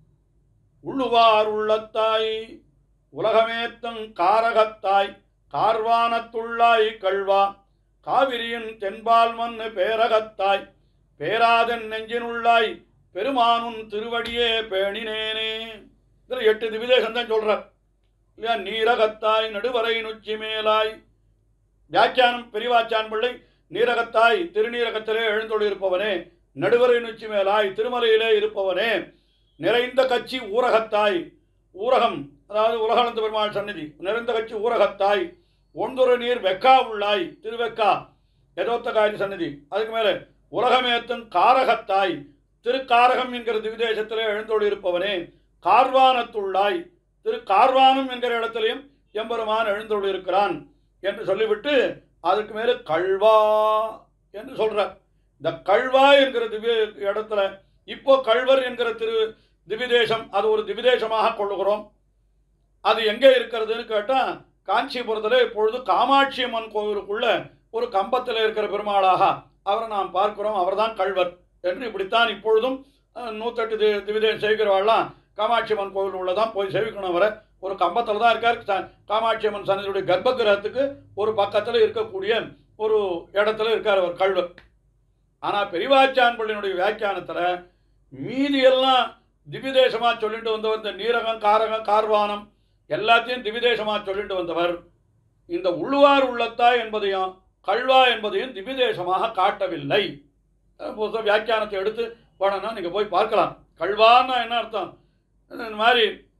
உள்ளுவார் உள்ளத்தாய் உலகமேத்தங் காரகத்தாய் கார்வானத்துள்ளாய் கள்வா காவிரியின் தென்பால் மண்ணு பேரகத்தாய் பேராதன் நெஞ்சினுள்ளாய் பெருமானுன் திருவடியே பேணினேனே இதில் எட்டு திவிதேசம் தான் சொல்றார் இல்லையா நீரகத்தாய் நடுவரை நுச்சி மேலாய் வியாக்கியானம் பெரிவாச்சான் பிள்ளை நீரகத்தாய் திருநீரகத்திலே எழுந்தொழி இருப்பவனே நடுவரை நுச்சி மேலாய் திருமலையிலே இருப்பவனே நிறைந்த கட்சி ஊரகத்தாய் ஊரகம் அதாவது உலகளந்த பெருமாள் சந்நிதி நிறைந்த கட்சி ஊரகத்தாய் ஒன்றுர நீர் வெக்கா உள்ளாய் திருவெக்கா யதோத்தகாரி சந்நிதி அதுக்கு மேலே உலகமேத்தன் காரகத்தாய் திருக்காரகம் என்கிற திவிதேசத்திலே எழுந்தோடு இருப்பவனே கார்வானத்துள்ளாய் திரு கார்வானம் என்கிற இடத்திலையும் எம்பெருமான் எழுந்தோடு இருக்கிறான் என்று சொல்லிவிட்டு அதுக்கு மேலே கல்வா என்று சொல்றார் இந்த கல்வா என்கிற திவ்ய இடத்துல இப்போ கல்வர் என்கிற திரு திவிதேசம் அது ஒரு திவிதேசமாக கொள்ளுகிறோம் அது எங்கே இருக்கிறதுன்னு கேட்டால் காஞ்சிபுரத்தில் இப்பொழுது காமாட்சி அம்மன் கோவிலுக்குள்ள ஒரு கம்பத்தில் இருக்கிற பெருமாளாக அவரை நாம் பார்க்கிறோம் அவர்தான் கல்வர் என்று இப்படித்தான் இப்பொழுதும் அஹ், நூத்தெட்டு தி திவிதேசம் செய்கிறவாள்லாம் காமாட்சி அம்மன் கோவில் உள்ளதான் போய் சேவிக்கணும் அவரை ஒரு கம்பத்தில் தான் இருக்கார் ச- காமாட்சி அம்மன் சன்னதியுடைய கர்ப்பகிரகத்துக்கு ஒரு பக்கத்தில் இருக்கக்கூடிய ஒரு இடத்துல இருக்கார் அவர் கல்வர் ஆனால் பெரியவாச்சான் பள்ளியினுடைய வியாக்கியானத்தில் மீதியெல்லாம் திவிதேசமாக சொல்லிட்டு வந்தவர் இந்த நீரகம் காரகம் கார்வானம் எல்லாத்தையும் திவிதேசமாக சொல்லிட்டு வந்தவர் இந்த உள்ளுவார் உள்ளத்தா என்பதையும் கல்வா என்பதையும் திவிதேசமாக காட்டவில்லை அஹ் புதுசா வியாக்கியானத்தை எடுத்து போனோன்னா நீங்கள் போய் பார்க்கலாம் கல்வான்னா என்ன அர்த்தம் இந்த மாதிரி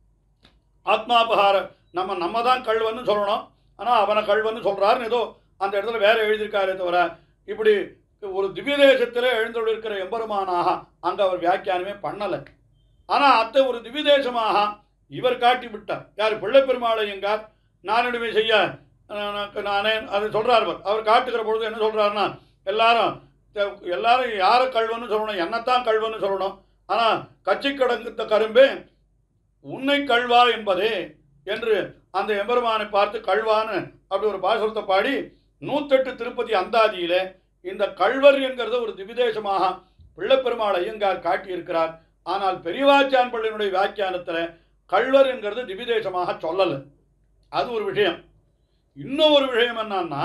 ஆத்மாபகார நம்ம நம்ம தான் கல்வன்னு சொல்லணும் ஆனால் அவனை கல்வன்னு சொல்கிறாருன்னு ஏதோ அந்த இடத்துல வேற எழுதியிருக்காரே தவிர இப்படி ஒரு திவ்யதேசத்தில் எழுந்துள்ளிருக்கிற எம்பெருமானாக அங்கே அவர் வியாக்கியானமே பண்ணலை ஆனால் அத்தை ஒரு திவ்யதேசமாக இவர் காட்டி விட்டார் யார் பிள்ளை பெருமாளையங்கார் நானிடுமை செய்ய அஹ், எனக்கு நானே அது சொல்கிறார் அவர் அவர் காட்டுகிற பொழுது என்ன சொல்கிறாருன்னா எல்லாரும் தெ- எல்லாரும் யாரை கல்வன்னு சொல்லணும் என்னத்தான் கல்வன்னு சொல்லணும் ஆனால் கட்சி கடந்த கரும்பே உன்னை கல்வா என்பதே என்று அந்த எம்பெருமானை பார்த்து கல்வான்னு அப்படி ஒரு பாசுரத்தை பாடி நூத்தெட்டு திருப்பதி அந்தாதியிலே இந்த கல்வர் என்கிறது ஒரு திவிதேசமாக பிள்ளைப்பெருமாள் ஐயங்கார் காட்டியிருக்கிறார் ஆனால் பெரியவாச்சான் பள்ளியினுடைய வியாக்கியானத்தில் கல்வர் என்கிறது திவிதேசமாக சொல்லலை அது ஒரு விஷயம் இன்னும் ஒரு விஷயம் என்னன்னா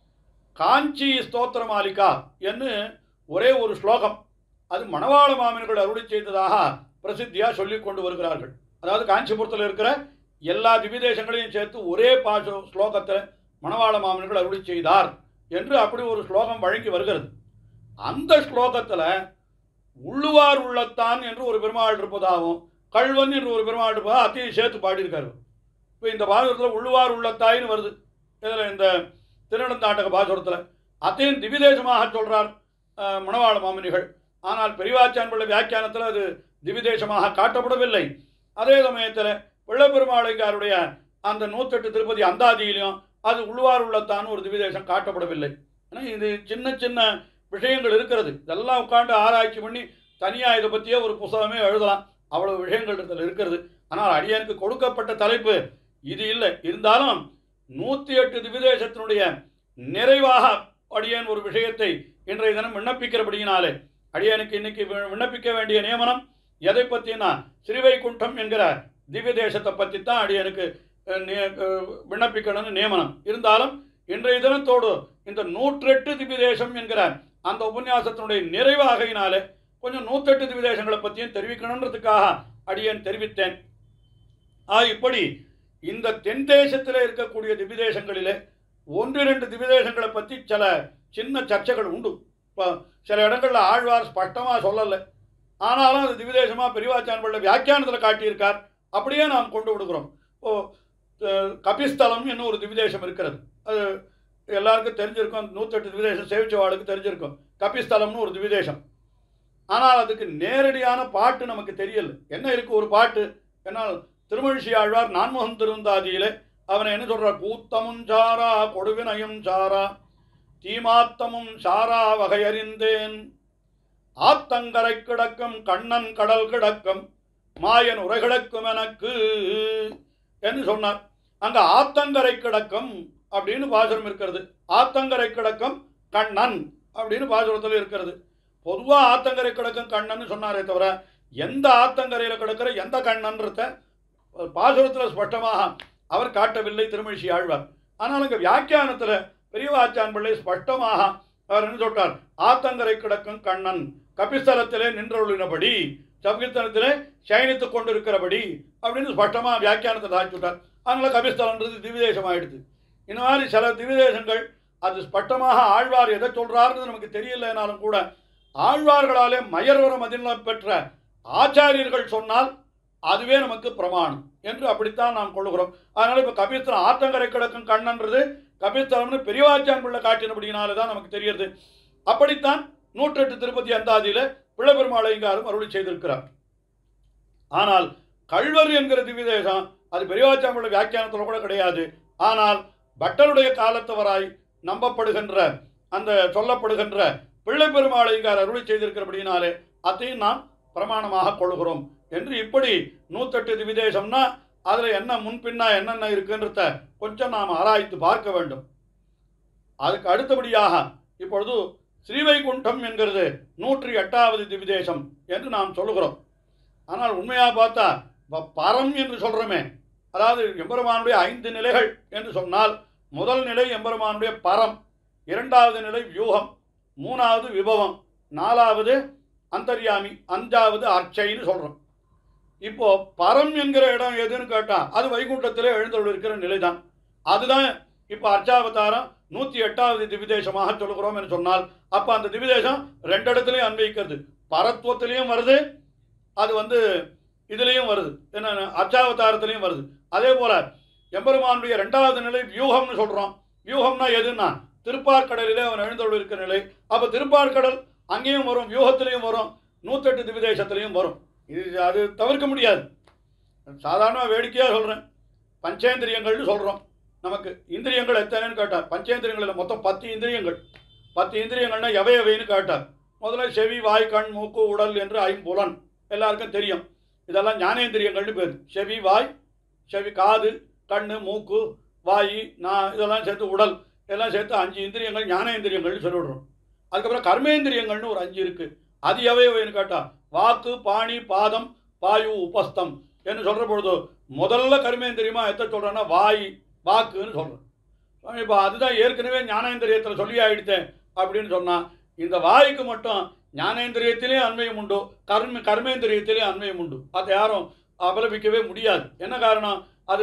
காஞ்சி ஸ்தோத்திர மாலிகா என்று ஒரே ஒரு ஸ்லோகம் அது மணவாள மாமன்கள் அருளி செய்ததாக பிரசித்தியாக சொல்லி கொண்டு வருகிறார்கள் அதாவது காஞ்சிபுரத்தில் இருக்கிற எல்லா திவிதேசங்களையும் சேர்த்து ஒரே பாச ஸ்லோகத்தில் மணவாள மாமன்கள் அருளி செய்தார் என்று அப்படி ஒரு ஸ்லோகம் வழங்கி வருகிறது அந்த ஸ்லோகத்தில் உள்ளுவார் உள்ளத்தான் என்று ஒரு பெருமாள் இருப்பதாகவும் கல்வன் என்று ஒரு பெருமாள் இருப்பதாக அத்தையும் சேர்த்து பாடியிருக்காரு இப்போ இந்த பாசுரத்தில் உள்ளுவார் உள்ளத்தாயின்னு வருது இதில் இந்த திருநெடுந்தாண்டக பாசுரத்தில் அத்தையும் திவிதேசமாக சொல்கிறார் மணவாள மாமனிகள் ஆனால் பெரியவாச்சான் பிள்ளை வியாக்கியானத்தில் அது திவிதேசமாக காட்டப்படவில்லை அதே சமயத்தில் பிள்ளைப்பெருமாளைக்காருடைய அந்த நூற்றெட்டு திருப்பதி அந்தாதியிலையும் அது உள்ளுவார் உள்ளத்தான் ஒரு திவிதேசம் காட்டப்படவில்லை ஏன்னா இது சின்ன சின்ன விஷயங்கள் இருக்கிறது இதெல்லாம் உட்காந்து ஆராய்ச்சி பண்ணி தனியாக இதை பற்றியே ஒரு புத்தகமே எழுதலாம் அவ்வளவு விஷயங்கள் இதில் இருக்கிறது ஆனால் அடியனுக்கு கொடுக்கப்பட்ட தலைப்பு இது இல்லை இருந்தாலும் நூற்றி எட்டு திவிதேசத்தினுடைய நிறைவாக அடியேன் ஒரு விஷயத்தை இன்றைய தினம் விண்ணப்பிக்கிறபடியினாலே அடியனுக்கு இன்னைக்கு வி- விண்ணப்பிக்க வேண்டிய நியமனம் எதை பற்றினா ஸ்ரீவைகுண்டம் என்கிற திவ்ய தேசத்தை பற்றி தான் அடியனுக்கு அஹ், நி- அஹ், விண்ணப்பிக்கணும்னு நியமனம் இருந்தாலும் இன்றைய தினத்தோடு இந்த நூற்றெட்டு திவ்ய தேசம் என்கிற அந்த உபன்யாசத்தினுடைய நிறைவாகையினாலே கொஞ்சம் நூற்றெட்டு திவ்ய தேசங்களை பற்றியும் தெரிவிக்கணுன்றதுக்காக அடியேன் தெரிவித்தேன் ஆ இப்படி இந்த தென் தேசத்தில் இருக்கக்கூடிய திவ்யதேசங்களிலே ஒன்று இரண்டு திவ்யதேசங்களை பற்றி சில சின்ன சர்ச்சைகள் உண்டு இப்போ சில இடங்களில் ஆழ்வார் ஸ்பஷ்டமாக சொல்லலை ஆனாலும் அது திவ்யதேசமாக பெரியவாச்சான் பிள்ளை வியாக்கியானத்தில் காட்டியிருக்கார் அப்படியே நாம் கொண்டு விடுகிறோம் ஓ அஹ், கபிஸ்தலம் என்னும் ஒரு திவ்யதேசம் இருக்கிறது அது எல்லாருக்கும் தெரிஞ்சிருக்கும் நூற்றெட்டு திவ்யதேசம் சேவிச்சவாளுக்கு தெரிஞ்சிருக்கும் கபிஸ்தலம்னு ஒரு திவ்யதேசம் ஆனால் அதுக்கு நேரடியான பாட்டு நமக்கு தெரியல என்ன இருக்குது ஒரு பாட்டு என்னால் திருமழிசி ஆழ்வார் நான்முகன் திருந்தாதியிலே அவனை என்ன சொல்றார் கூத்தமும் சாரா கொடுவினையும் சாரா தீமாத்தமும் சாரா வகையறிந்தேன் ஆத்தங்கரை கிடக்கும் கண்ணன் கடல் கிடக்கும் மாயன் உரை கிடக்கும் எனக்கு என்று சொன்னார் அங்க ஆத்தங்கரை கிடக்கும் அப்படின்னு பாசுரம் இருக்கிறது ஆத்தங்கரை கிடக்கும் கண்ணன் அப்படின்னு பாசுரத்தில் இருக்கிறது பொதுவாக ஆத்தங்கரை கிடக்கும் கண்ணன் சொன்னாரே தவிர எந்த ஆத்தங்கரையில் கிடக்கிற எந்த கண்ணன்றத பாசுரத்தில் ஸ்பஷ்டமாக அவர் காட்டவில்லை திருமழிசி ஆழ்வார் ஆனால் அங்கே வியாக்கியானத்தில் பெரியவாச்சான் பிள்ளை ஸ்பஷ்டமாக அவர் என்ன சொல்றார் ஆத்தங்கரை கிடக்கும் கண்ணன் கபிஸ்தலத்திலே நின்றொழினபடி சபிஸ்தலத்திலே சயனித்துக் கொண்டிருக்கிறபடி அப்படின்னு ஸ்பஷ்டமாக வியாக்கியானத்தை தாக்கி விட்டார் அதனால் கபிஸ்தலன்றது திவ்யதேசம் ஆயிடுது இந்த மாதிரி சில திவ்யதேசங்கள் அது ஸ்பஷ்டமாக ஆழ்வார் எதை சொல்றாருன்னு நமக்கு தெரியலைனாலும் கூட ஆழ்வார்களாலே மயர்வரம் அதில் பெற்ற ஆச்சாரியர்கள் சொன்னால் அதுவே நமக்கு பிரமாணம் என்று அப்படித்தான் நாம் கொள்ளுகிறோம் அதனால் இப்போ கபிஸ்தலம் ஆத்தங்கரை கிடக்கும் கண்ணன்றது கபிஸ்தலம்னு பெரியவாச்சான் பிள்ளை காட்டினபடினால தான் நமக்கு தெரியுது அப்படித்தான் நூற்றெட்டு திருப்பதி அந்தாதியில் பிள்ளைபெருமாளைங்காரும் அருளி செய்திருக்கிறார் ஆனால் கள்வர் என்கிற திவ்யதேசம் அது பெரியவாச்சான் பிள்ளை வியாக்கியானத்தில் கூட கிடையாது ஆனால் பட்டருடைய காலத்தவராய் நம்பப்படுகின்ற அந்த சொல்லப்படுகின்ற பிள்ளை பெருமாளைங்கார் அருளி செய்திருக்கிறபடினாலே அதையும் நாம் பிரமாணமாக கொள்கிறோம் என்று இப்படி நூத்தெட்டு திவிதேசம்னா அதில் என்ன முன்பின்னா என்னென்ன இருக்குன்றத கொஞ்சம் நாம் ஆராய்த்து பார்க்க வேண்டும் அதுக்கு அடுத்தபடியாக இப்பொழுது ஸ்ரீவைகுண்டம் என்கிறது நூற்றி எட்டாவது திவிதேசம் என்று நாம் சொல்லுகிறோம் ஆனால் உண்மையாக பார்த்தா ப- பரம் என்று சொல்கிறோமே அதாவது எம்பெருமானுடைய ஐந்து நிலைகள் என்று சொன்னால் முதல் நிலை எம்பெருமானுடைய பரம் இரண்டாவது நிலை வியூகம் மூணாவது விபவம் நாலாவது அந்தர்யாமி அஞ்சாவது அர்ச்சைன்னு சொல்கிறோம் இப்போ பரம் என்கிற இடம் எதுன்னு கேட்டால் அது வைகுண்டத்திலே எழுந்தருள் இருக்கிற நிலைதான் அதுதான் இப்போ அர்ச்சாவதாரம் நூற்றி எட்டாவது திவிதேசமாக சொல்லுகிறோம் என்று சொன்னால் அப்போ அந்த திவிதேசம் ரெண்டு இடத்துலையும் அன்வயிக்கிறது பரத்துவத்திலையும் வருது அது வந்து இதுலேயும் வருது என்ன அர்ச்சாவதாரத்திலையும் வருது அதே போல் எம்பெருமானுடைய ரெண்டாவது நிலை வியூகம்னு சொல்கிறோம் வியூகம்னா எதுன்னா திருப்பார்கடலிலே அவன் எழுந்தருள் இருக்கிற நிலை அப்போ திருப்பார்கடல் அங்கேயும் வரும் வியூகத்திலையும் வரும் நூற்றெட்டு திவிதேசத்திலையும் வரும் இது அது தவிர்க்க முடியாது சாதாரண வேடிக்கையாக சொல்கிறேன் பஞ்சேந்திரியங்கள்னு சொல்கிறோம் நமக்கு இந்திரியங்கள் எத்தனைன்னு கேட்டார் பஞ்சேந்திரியங்களில் மொத்தம் பத்து இந்திரியங்கள் பத்து இந்திரியங்கள்னா எவை எவைன்னு கேட்டார் முதல்ல செவி வாய் கண் மூக்கு உடல் என்று ஐம்புலன் எல்லாருக்கும் தெரியும் இதெல்லாம் ஞானேந்திரியங்கள்னு பேர் செவி வாய் செவி காது கண் மூக்கு வாய் நான் இதெல்லாம் சேர்த்து உடல் எல்லாம் சேர்த்து அஞ்சு இந்திரியங்கள் ஞானேந்திரியங்கள்னு சொல்லிவிடுறோம் அதுக்கப்புறம் கர்மேந்திரியங்கள்னு ஒரு அஞ்சு இருக்குது அது எவை எவைன்னு கேட்டால் வாக்கு பாணி பாதம் பாயு உபஸ்தம் என்று சொல்கிற பொழுது முதல்ல கர்மேந்திரியமா எத்த சொல்கிறேன்னா வாய் வாக்குன்னு சொல்கிறேன் இப்போ அதுதான் ஏற்கனவே ஞானேந்திரியத்தில் சொல்லி ஆயிடுத்தேன் அப்படின்னு சொன்னால் இந்த வாய்க்கு மட்டும் ஞானேந்திரியத்திலே அன்மையும் உண்டு கர்ம கர்மேந்திரியத்திலே அன்மையும் உண்டு அதை யாரும் அபலபிக்கவே முடியாது என்ன காரணம் அது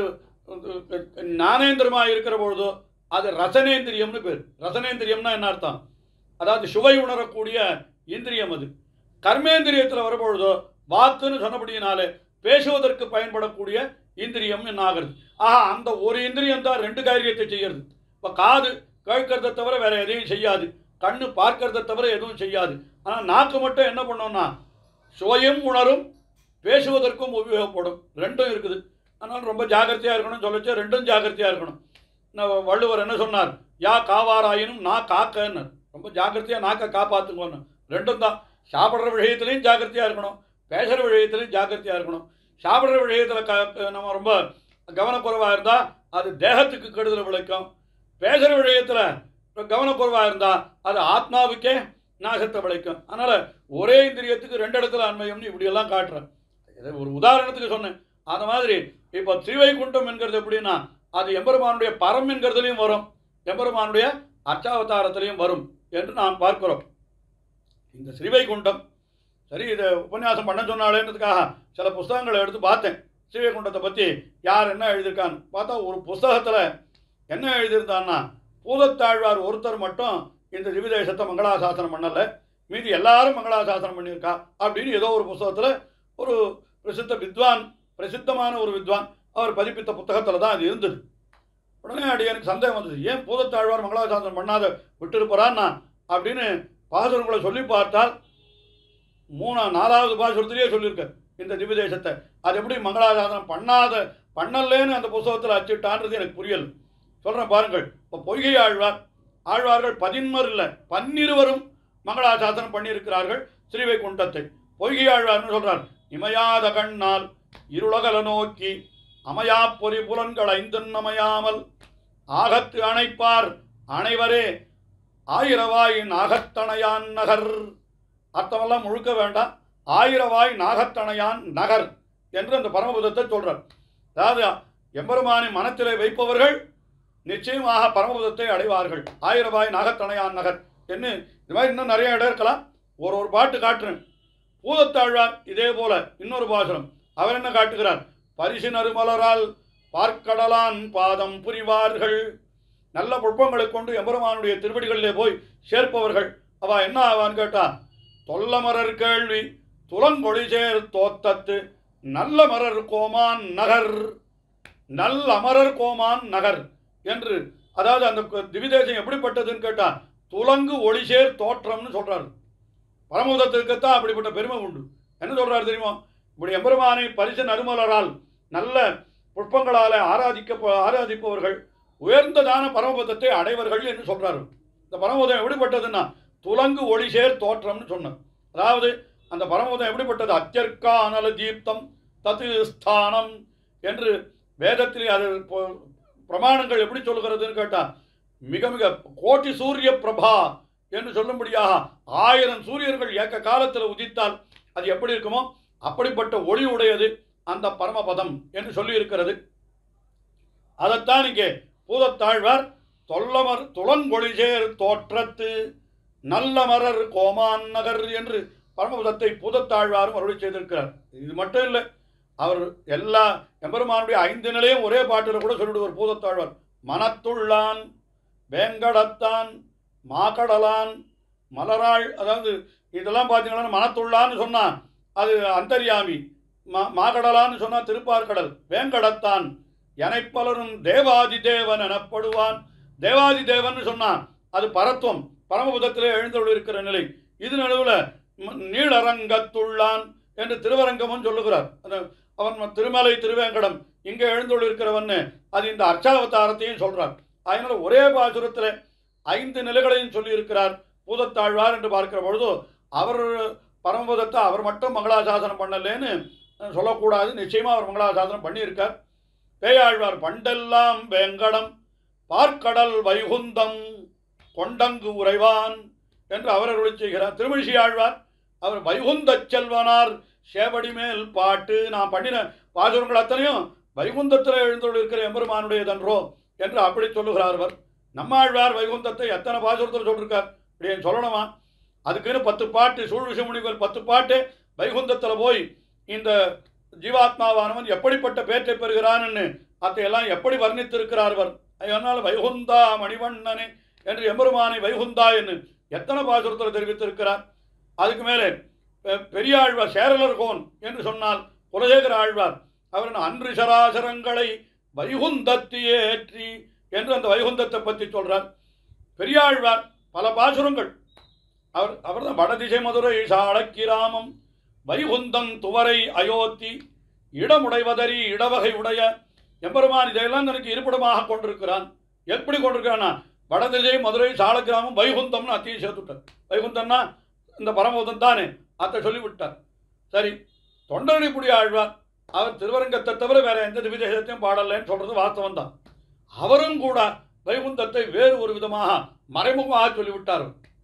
ஞானேந்திரமாக இருக்கிற பொழுதோ அது ரசனேந்திரியம்னு பேர் ரசனேந்திரியம்னா என்ன அர்த்தம் அதாவது சுவை உணரக்கூடிய இந்திரியம் அது கர்மேந்திரியத்தில் வரும்பொழுதோ வாக்குன்னு சொன்னபடியினாலே பேசுவதற்கு பயன்படக்கூடிய இந்திரியம் என்ன ஆகிறது ஆஹா அந்த ஒரு இந்திரியம் தான் ரெண்டு காரியத்தை செய்யறது இப்போ காது கேட்கறதை தவிர வேற எதையும் செய்யாது கண்ணு பார்க்கறதை தவிர எதுவும் செய்யாது ஆனால் நாக்கு மட்டும் என்ன பண்ணோம்னா சுவையும் உணரும் பேசுவதற்கும் உபயோகப்படும் ரெண்டும் இருக்குது அதனால் ரொம்ப ஜாக்கிரதையாக இருக்கணும் சொல்லச்சு ரெண்டும் ஜாக்கிரதையாக இருக்கணும் நான் வள்ளுவர் என்ன சொன்னார் யா காவாராயினும் நான் காக்கன்னு ரொம்ப ஜாக்கிரதையாக நாக்கை காப்பாற்றுங்கன்னு ரெண்டும் தான் சாப்பிட்ற விஷயத்துலையும் ஜாக்கிரதையாக இருக்கணும் பேசுகிற விஷயத்துலையும் ஜாக்கிரதையாக இருக்கணும் சாப்பிட்ற விஷயத்தில் க நம்ம ரொம்ப கவனக்குறைவாக இருந்தால் அது தேகத்துக்கு கெடுதல் விளைக்கும் பேசுகிற விஷயத்தில் கவனக்குறைவாக இருந்தால் அது ஆத்மாவுக்கே நாசத்தை விளைக்கும் அதனால் ஒரே இந்திரியத்துக்கு ரெண்டு இடத்துல அண்மையும்னு இப்படியெல்லாம் காட்டுறேன் இதை ஒரு உதாரணத்துக்கு சொன்னேன் அந்த மாதிரி இப்போ ஸ்ரீவைகுண்டம் என்கிறது எப்படின்னா அது எம்பெருமானுடைய பரம் என்கிறதுலையும் வரும் எம்பெருமானுடைய அர்ச்சாவதாரத்திலையும் வரும் என்று நாம் பார்க்கிறோம் இந்த ஸ்ரீவைகுண்டம் சரி இதை உபன்யாசம் பண்ண சொன்னாலேன்றதுக்காக சில புஸ்தகங்களை எடுத்து பார்த்தேன் ஸ்ரீவைகுண்டத்தை பற்றி யார் என்ன எழுதியிருக்கான்னு பார்த்தா ஒரு புஸ்தகத்தில் என்ன எழுதியிருந்தான்னா பூதத்தாழ்வார் ஒருத்தர் மட்டும் இந்த திவிதேசத்தை மங்களாசாசனம் பண்ணலை மீதி எல்லாரும் மங்களாசாசனம் பண்ணியிருக்கா அப்படின்னு ஏதோ ஒரு புஸ்தகத்தில் ஒரு பிரசித்த வித்வான் பிரசித்தமான ஒரு வித்வான் அவர் பதிப்பித்த புத்தகத்தில் தான் அது இருந்தது உடனே அடி எனக்கு சந்தேகம் வந்தது ஏன் பூதத்தாழ்வார் மங்களாசாசனம் பண்ணாத விட்டுருப்பறான்னா அப்படின்னு பாசுரங்களை சொல்லி பார்த்தால் மூணா நாலாவது பாசுரத்திலேயே சொல்லியிருக்க இந்த திவ்யதேசத்தை அது எப்படி மங்களாசாசனம் பண்ணாத பண்ணலேன்னு அந்த புஸ்தகத்தில் அச்சிட்டான்றது எனக்கு புரியல சொல்கிறேன் பாருங்கள் இப்போ பொய்கை ஆழ்வார் ஆழ்வார்கள் பதின்மர் இல்லை பன்னிருவரும் மங்களாசாசனம் பண்ணியிருக்கிறார்கள் ஸ்ரீவைகுண்டத்தை பொய்கை ஆழ்வார்னு சொல்றார் இமையாத கண்ணால் இருளகல நோக்கி அமையா பொறி புலன்கள் ஐந்தன் அமையாமல் ஆகத்து அணைப்பார் அனைவரே ஆயிரவாய் நாகத்தணையான் நகர் அர்த்தமெல்லாம் முழுக்க வேண்டாம் ஆயிரவாய் நாகத்தணையான் நகர் என்று அந்த பரமபுதத்தை சொல்றார் அதாவது எம்பெருமானை மனத்திலே வைப்பவர்கள் நிச்சயமாக பரமபுதத்தை அடைவார்கள் ஆயிரவாய் நாகத்தணையான் நகர் என்ன இது மாதிரி இன்னும் நிறைய இடம் இருக்கலாம் ஒரு ஒரு பாட்டு காட்டுறேன் பூதத்தாழ்வார் இதே போல இன்னொரு பாசுரம் அவர் என்ன காட்டுகிறார் பரிசு நறுமலரால் பார்க்கடலான் பாதம் புரிவார்கள் நல்ல புட்பங்களை கொண்டு எம்பெருமானுடைய திருவடிகளிலே போய் சேர்ப்பவர்கள் அவ என்ன ஆவான்னு கேட்டா தொல்லமரர் கேள்வி துலங்கொழி சேர் தோத்தத்து நல்ல மரர் கோமான் நகர் நல்ல அமரர் கோமான் நகர் என்று அதாவது அந்த கு- திவிதேசம் எப்படிப்பட்டதுன்னு கேட்டா துலங்கு ஒளிசேர் தோற்றம்னு சொல்றாரு பரமபதத்திற்குத்தான் அப்படிப்பட்ட பெருமை உண்டு என்ன சொல்றாரு தெரியுமா இப்படி எம்பெருமானை பரிசு நறுமலரால் நல்ல புஷ்பங்களால ஆராதிக்க ஆராதிப்பவர்கள் உயர்ந்ததான பரமபதத்தை அடைவர்கள் என்று சொல்றாரு இந்த பரமபதம் எப்படிப்பட்டதுன்னா துலங்கு ஒளிசேர் தோற்றம்னு சொன்னார் அதாவது அந்த பரமபதம் எப்படிப்பட்டது அத்தியர்க்கா அனல தீப்தம் தத்து ஸ்தானம் என்று வேதத்தில் அது பொ- பிரமாணங்கள் எப்படி சொல்லுகிறதுன்னு கேட்டா மிக மிக கோட்டி சூரிய பிரபா என்று சொல்லும்படியாக ஆயிரம் சூரியர்கள் ஏக்க காலத்தில் உதித்தால் அது எப்படி இருக்குமோ அப்படிப்பட்ட ஒளி உடையது அந்த பரமபதம் என்று சொல்லியிருக்கிறது அதைத்தான் இங்கே பூதத்தாழ்வார் தொல்லமர் துளங்கொழிசேர் தோற்றத்து நல்லமரர் கோமான் நகர் என்று பரமபதத்தை பூதத்தாழ்வாரும் அருளி செய்திருக்கிறார் இது மட்டும் இல்லை அவர் எல்லா எம்பெருமானுடைய ஐந்து நிலையும் ஒரே பாட்டில் கூட சொல்லிடுவார் பூதத்தாழ்வார் மனத்துள்ளான் வேங்கடத்தான் மாக்கடலான் மலராள் அதாவது இதெல்லாம் பார்த்தீங்கன்னா மனத்துள்ளான்னு சொன்னான் அது அந்தர்யாமி மா மாகடலான்னு சொன்னா திருப்பார்கடல் வேங்கடத்தான் எனைப்பலரும் தேவாதி தேவன் எனப்படுவான் தேவாதி தேவன் சொன்னான் அது பரத்துவம் பரமபுதத்திலே எழுந்தருள் இருக்கிற நிலை இது நடுவில் நீளரங்கத்துள்ளான் என்று திருவரங்கமும் சொல்லுகிறார் அது அவன் திருமலை திருவேங்கடம் இங்கே எழுந்தருள் இருக்கிறவன் அது இந்த அர்ச்சாவதாரத்தையும் சொல்றார் அதனால ஒரே பாசுரத்தில் ஐந்து நிலைகளையும் சொல்லியிருக்கிறார் பூதத்தாழ்வார் என்று பார்க்கிற பொழுது அவர் பரமபதத்தை அவர் மட்டும் மங்களாசாசனம் பண்ணலேன்னு சொல்லக்கூடாது நிச்சயமா அவர் மங்களாசாசனம் பண்ணியிருக்கார் பேயாழ்வார் பண்டெல்லாம் வேங்கடம் பார்க்கடல் வைகுந்தம் கொண்டங்கு உறைவான் என்று அவர் அருளி செய்கிறார் திருமிழிசை ஆழ்வார் அவர் வைகுந்தச் செல்வனார் சேவடி மேல் பாட்டு நான் பண்ணின பாசுரங்கள் அத்தனையும் வைகுந்தத்தில் எழுந்துள்ள இருக்கிற எம்பெருமானுடையதன்றோ என்று அப்படி சொல்லுகிறார் அவர் நம்மாழ்வார் வைகுந்தத்தை எத்தனை பாசுரத்தில் சொல்லியிருக்கார் இப்படி சொல்லணுமா அதுக்குன்னு பத்து பாட்டு சூழ்விச முனிவர் பத்து பாட்டு வைகுந்தத்தில் போய் இந்த ஜீவாத்மாவானவன் எப்படிப்பட்ட பேற்றை பெறுகிறான்னு அதையெல்லாம் எப்படி வர்ணித்திருக்கிறார் அவர் அதனால் வைகுந்தா மணிவண்ணனே என்று எம்பெருமானை வைகுந்தா என்று எத்தனை பாசுரத்தில் தெரிவித்திருக்கிறார் அதுக்கு மேலே பெ- பெரியாழ்வார் சேரலர் கோன் என்று சொன்னால் குலசேகர ஆழ்வார் அவர் அன்று சராசரங்களை வைகுந்தத்து ஏற்றி என்று அந்த வைகுந்தத்தை பற்றி சொல்றார் பெரியாழ்வார் பல பாசுரங்கள் அவர் அவர் தான் வடதிசை மதுரை சாளக்கிராமம் வைகுந்தம் துவரை அயோத்தி இடமுடைவதறி இடவகை உடைய எம்பெருமான் இதையெல்லாம் தனக்கு இருப்பிடமாக கொண்டிருக்கிறான் எப்படி கொண்டிருக்கிறானா வடதிசை மதுரை சாலக்கிராமம் வைகுந்தம்னு அத்தையும் சேர்த்துட்டார் வைகுந்தம்னா இந்த பரமபதம் தானே அத்தை சொல்லிவிட்டார் சரி தொண்டரடிப்புடி ஆழ்வார் அவர் திருவரங்கத்தை தவிர வேற எந்த திவிதேசத்தையும் பாடலைன்னு சொல்றது வாஸ்தவம் தான் அவரும் கூட வைகுந்தத்தை வேறு ஒரு விதமாக மறைமுகமாக சொல்லிவிட்டார்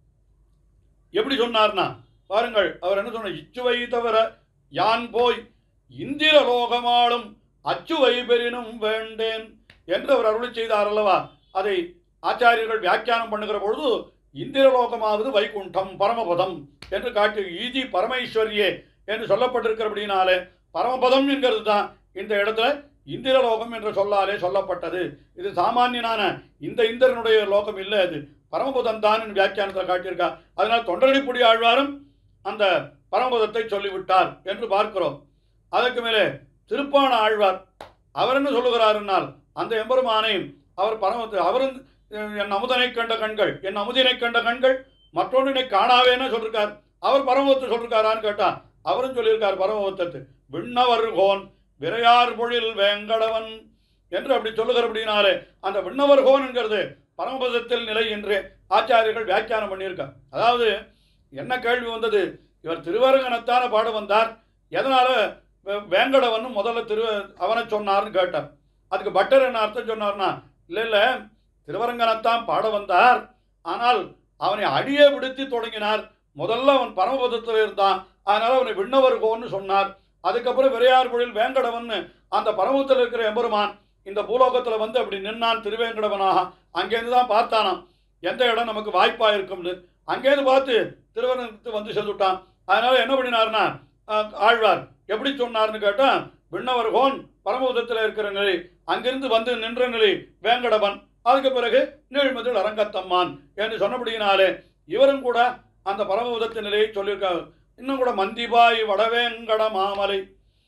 எப்படி சொன்னார்னா பாருங்கள் அவர் என்ன சொன்னார் இச்சுவை தவிர யான் போய் இந்திர லோகமாளும் அச்சுவை பெறினும் வேண்டேன் என்று அவர் அருளி செய்தார் அல்லவா அதை ஆச்சாரியர்கள் வியாக்கியானம் பண்ணுகிற பொழுது இந்திரலோகமாவது வைகுண்டம் பரமபதம் என்று காட்டி ஈதி பரமேஸ்வரியே என்று சொல்லப்பட்டிருக்கிறபடினாலே பரமபதம் என்கிறது தான் இந்த இடத்துல இந்திரலோகம் என்ற சொல்லாலே சொல்லப்பட்டது இது சாமானியனான இந்த இந்திரனுடைய லோகம் இல்லை அது பரமபதம் தான் என்று வியாக்கியானத்தில் காட்டியிருக்கா அதனால் தொண்டரடிப்புடி ஆழ்வாரும் அந்த பரமபதத்தை சொல்லிவிட்டார் என்று பார்க்கிறோம் அதற்கு மேலே திருப்பான ஆழ்வார் அவர் என்ன சொல்லுகிறாருன்னால் அந்த எம்பெருமானை அவர் பரமத்து அவரும் அஹ், என் அமுதனை கண்ட கண்கள் என் அமுதினை கண்ட கண்கள் மற்றொன்றினை காணாவேன்னு சொல்லிருக்கார் அவர் பரமபத்தை சொல்லிருக்காரான்னு கேட்டா அவரும் சொல்லியிருக்கார் பரமபத்தத்து விண்ணவர் கோன் விரையார் பொழில் வேங்கடவன் என்று அப்படி சொல்லுகிறபடினாலே அந்த விண்ணவர்கோன் என்கிறது பரமபதத்தில் நிலை என்று ஆச்சாரியர்கள் வியாக்கியானம் பண்ணியிருக்கார் அதாவது என்ன கேள்வி வந்தது இவர் திருவரங்கனத்தான பாட வந்தார் எதனால வே- வேங்கடவன் முதல்ல திரு அவனை சொன்னார்னு கேட்டார் அதுக்கு பட்டர் என்ன அர்த்தம் சொன்னார்னா இல்லை இல்லை திருவரங்கனத்தான் பாட வந்தார் ஆனால் அவனை அடியே விடுத்தி தொடங்கினார் முதல்ல அவன் பரமபதத்தில் இருந்தான் அதனால அவனை விண்ணவர்கோன்னு சொன்னார் அதுக்கப்புறம் விரையார் பொழில் வேங்கடவன் அந்த பரமத்தில் இருக்கிற எம்பெருமான் இந்த பூலோகத்தில் வந்து அப்படி நின்னான் திருவேங்கடவனாக அங்கேருந்து தான் பார்த்தானாம் எந்த இடம் நமக்கு வாய்ப்பாக இருக்கும்னு அங்கேருந்து பார்த்து திருவனந்தத்துக்கு வந்து சென்றுட்டான் அதனால என்ன பண்ணினார்னா அஹ், ஆழ்வார் எப்படி சொன்னார்னு கேட்டால் விண்ணவர்கோன் பரமபதத்தில் இருக்கிற நிலை அங்கிருந்து வந்து நின்ற நிலை வேங்கடவன் அதுக்கு பிறகு நீழ்மதில் அரங்கத்தம்மான் என்று சொன்னபடியினாலே இவரும் கூட அந்த பரமபதத்து நிலையை சொல்லியிருக்காங்க இன்னும் கூட மந்திபாய் வடவேங்கட மாமலை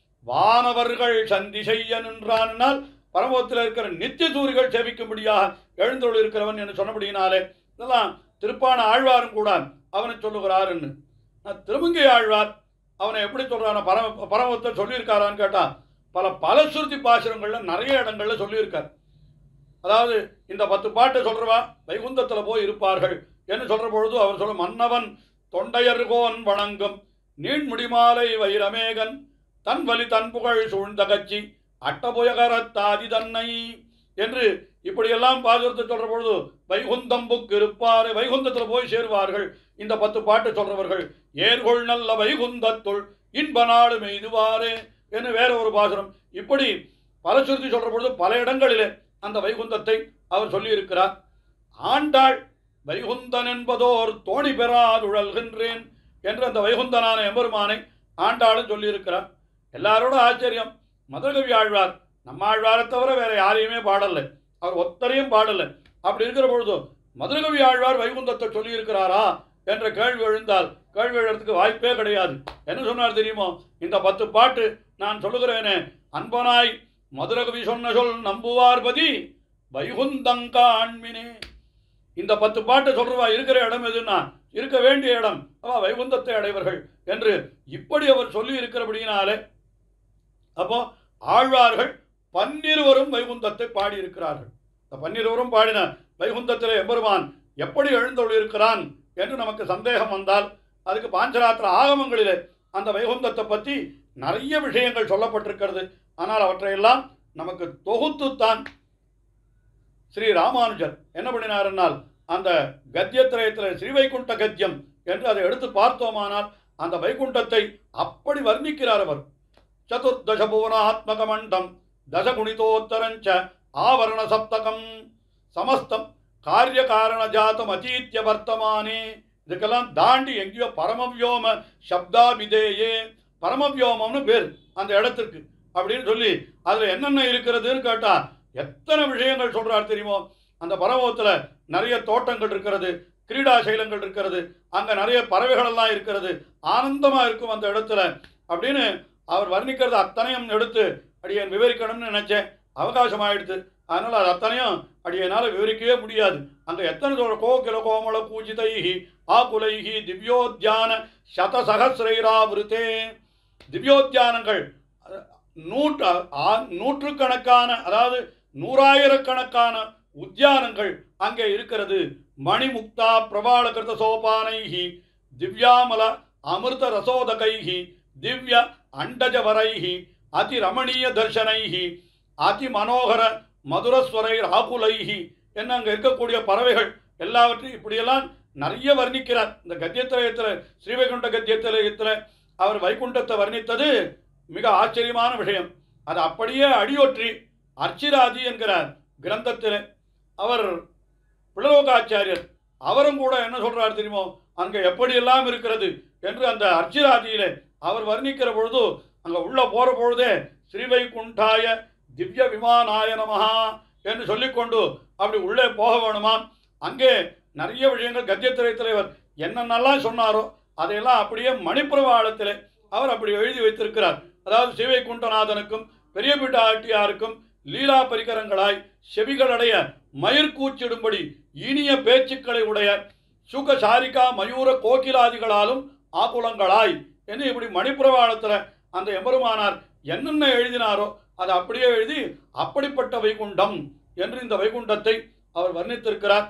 வானவர்கள் சந்தி செய்ய நின்றானால் பரமபதத்தில் இருக்கிற நித்திய சூரிகள் சேவிக்கும்படியாக எழுந்தொழு இருக்கிறவன் என்று சொன்னபடியினாலே இதெல்லாம் திருப்பான ஆழ்வாரும் கூட அவனை சொல்லுகிறார் என்று நான் திருமங்கை ஆழ்வார் அவனை எப்படி சொல்றான பரம பரமத்தை சொல்லியிருக்காரான்னு கேட்டா பல பல சுருதி பாசுரங்கள்ல நிறைய இடங்கள்ல சொல்லியிருக்கார் அதாவது இந்த பத்து பாட்டை சொல்றவா வைகுந்தத்துல போய் இருப்பார்கள் என்று சொல்ற பொழுது அவர் சொல்லும் மன்னவன் தொண்டையர்கோன் வணங்கும் நீண்முடிமாலை வைரமேகன் தன் வலி தன் புகழ் சூழ்ந்த கட்சி அட்டபுயகரத்தாதி தன்னை என்று இப்படியெல்லாம் பாசுரத்தை சொல்ற பொழுது வைகுந்தம் புக்கு இருப்பாரு வைகுந்தத்தில் போய் சேருவார்கள் இந்த பத்து பாட்டு சொல்றவர்கள் ஏர்கொள் நல்ல வைகுந்தத்துள் இன்ப நாடு மெய்துவாரே என்று வேற ஒரு பாசுரம் இப்படி பல சுருதி சொல்ற பொழுது பல இடங்களிலே அந்த வைகுந்தத்தை அவர் சொல்லியிருக்கிறார் ஆண்டாள் வைகுந்தன் என்பதோர் தோணி பெறாதுழல்கின்றேன் என்று அந்த வைகுந்தனான எம்பெருமானை ஆண்டாளும் சொல்லியிருக்கிறார் எல்லாரோட ஆச்சரியம் மதுரகவி ஆழ்வார் நம்ம ஆழ்வாரை தவிர வேற யாரையுமே பாடலை அவர் ஒத்தரையும் பாடலை அப்படி இருக்கிற பொழுது மதுரகவி ஆழ்வார் வைகுந்தத்தை சொல்லியிருக்கிறாரா என்ற கேள்வி எழுந்தால் கேள்வி எழுறதுக்கு வாய்ப்பே கிடையாது என்ன சொன்னார் தெரியுமோ இந்த பத்து பாட்டு நான் சொல்லுகிறேனே அன்பனாய் மதுரகவி சொன்ன சொல் நம்புவார்பதி வைகுந்தங்காண்மினே இந்த பத்து பாட்டு சொல்றவா இருக்கிற இடம் எதுன்னா இருக்க வேண்டிய இடம் அவ வைகுந்தத்தை அடைவர்கள் என்று இப்படி அவர் சொல்லி இருக்கிறபடியினாலே அப்போ ஆழ்வார்கள் பன்னிருவரும் வைகுந்தத்தை பாடியிருக்கிறார்கள் இந்த பன்னிருவரும் பாடின வைகுந்தத்தில் எம்பெருமான் எப்படி எழுந்தொழிருக்கிறான் என்று நமக்கு சந்தேகம் வந்தால் அதுக்கு பாஞ்சராத்திர ஆகமங்களிலே அந்த வைகுந்தத்தை பற்றி நிறைய விஷயங்கள் சொல்லப்பட்டிருக்கிறது ஆனால் அவற்றையெல்லாம் நமக்கு தொகுத்துத்தான் ஸ்ரீ ராமானுஜர் என்ன பண்ணினார்னால் அந்த கத்தியத்திரயத்தில் ஸ்ரீவைகுண்ட கத்தியம் என்று அதை எடுத்து பார்த்தோமானால் அந்த வைகுண்டத்தை அப்படி வர்ணிக்கிறார் அவர் சதுர்தச புவனாத்மக மண்டம் தசகுணிதோத்தரஞ்ச ஆவரண சப்தகம் சமஸ்தம் காரிய காரண ஜாத்தம் அதீத்திய வர்த்தமானே இதுக்கெல்லாம் தாண்டி எங்கேயோ பரமவியோம சப்தாபிதேயே பரமவியோமம்னு பேர் அந்த இடத்திற்கு அப்படின்னு சொல்லி அதில் என்னென்ன இருக்கிறதுன்னு கேட்டா எத்தனை விஷயங்கள் சொல்றார் தெரியுமோ அந்த பரமத்தில் நிறைய தோட்டங்கள் இருக்கிறது கிரீடா சைலங்கள் இருக்கிறது அங்கே நிறைய பறவைகள் எல்லாம் இருக்கிறது ஆனந்தமா இருக்கும் அந்த இடத்துல அப்படின்னு அவர் வர்ணிக்கிறது அத்தனையும் எடுத்து அடியேன் விவரிக்கணும்னு நினைச்சேன் அவகாசம் ஆயிடுது அதனால அது அத்தனையும் அடியனால விவரிக்கவே முடியாது அங்க எத்தனை சொல்ற கோகில கோமள பூஜிதைஹி ஆகுலைஹி திவ்யோத்தியான சதசகசிரைராவிருத்தே திவ்யோத்தியானங்கள் அஹ், நூற்று ஆ- நூற்றுக்கணக்கான அதாவது நூறாயிரக்கணக்கான உத்தியானங்கள் அங்கே இருக்கிறது மணிமுக்தா பிரபாளகிருத சோபானைஹி திவ்யாமல அமிர்த ரசோதகைஹி திவ்ய அண்டஜவரைஹி அதி ரமணீய தர்சனைஹி அதி மனோகர மதுரஸ்வரை ராகுலைஹி என்ன அங்கே இருக்கக்கூடிய பறவைகள் எல்லாவற்றையும் இப்படியெல்லாம் நிறைய வர்ணிக்கிறார் இந்த கத்தியத்திரயத்தில் ஸ்ரீவைகுண்ட கத்தியத்திரயத்தில் அவர் வைகுண்டத்தை வர்ணித்தது மிக ஆச்சரியமான விஷயம் அது அப்படியே அடியொற்றி அர்ச்சிராதி என்கிற கிரந்தத்தில் அவர் பிளலோகாச்சாரியர் அவரும் கூட என்ன சொல்றார் தெரியுமோ அங்கே எப்படியெல்லாம் இருக்கிறது என்று அந்த அர்ச்சிராதியிலே அவர் வர்ணிக்கிற பொழுது அங்கே உள்ள போற பொழுதே ஸ்ரீவைகுண்டாய திவ்ய விமானாய நமஹா என்று சொல்லிக்கொண்டு அப்படி உள்ளே போக வேணுமாம் அங்கே நிறைய விஷயங்கள் கத்தியத்திரை தலைவர் என்னென்னலாம் சொன்னாரோ அதையெல்லாம் அப்படியே மணிப்பிரவாளத்திலே அவர் அப்படி எழுதி வைத்திருக்கிறார் அதாவது சிவைகுண்டநாதனுக்கும் பெரிய ஆட்டியாருக்கும் லீலா பரிகரங்களாய் செவிகளடைய மயிர்கூச்சிடும்படி இனிய பேச்சுக்களை உடைய சுக சாரிகா மயூர கோகிலாதிகளாலும் ஆகுலங்களாய் என்று இப்படி மணிப்பிரவாளத்தில் அந்த எம்பெருமானார் என்னென்ன எழுதினாரோ அதை அப்படியே எழுதி அப்படிப்பட்ட வைகுண்டம் என்று இந்த வைகுண்டத்தை அவர் வர்ணித்திருக்கிறார்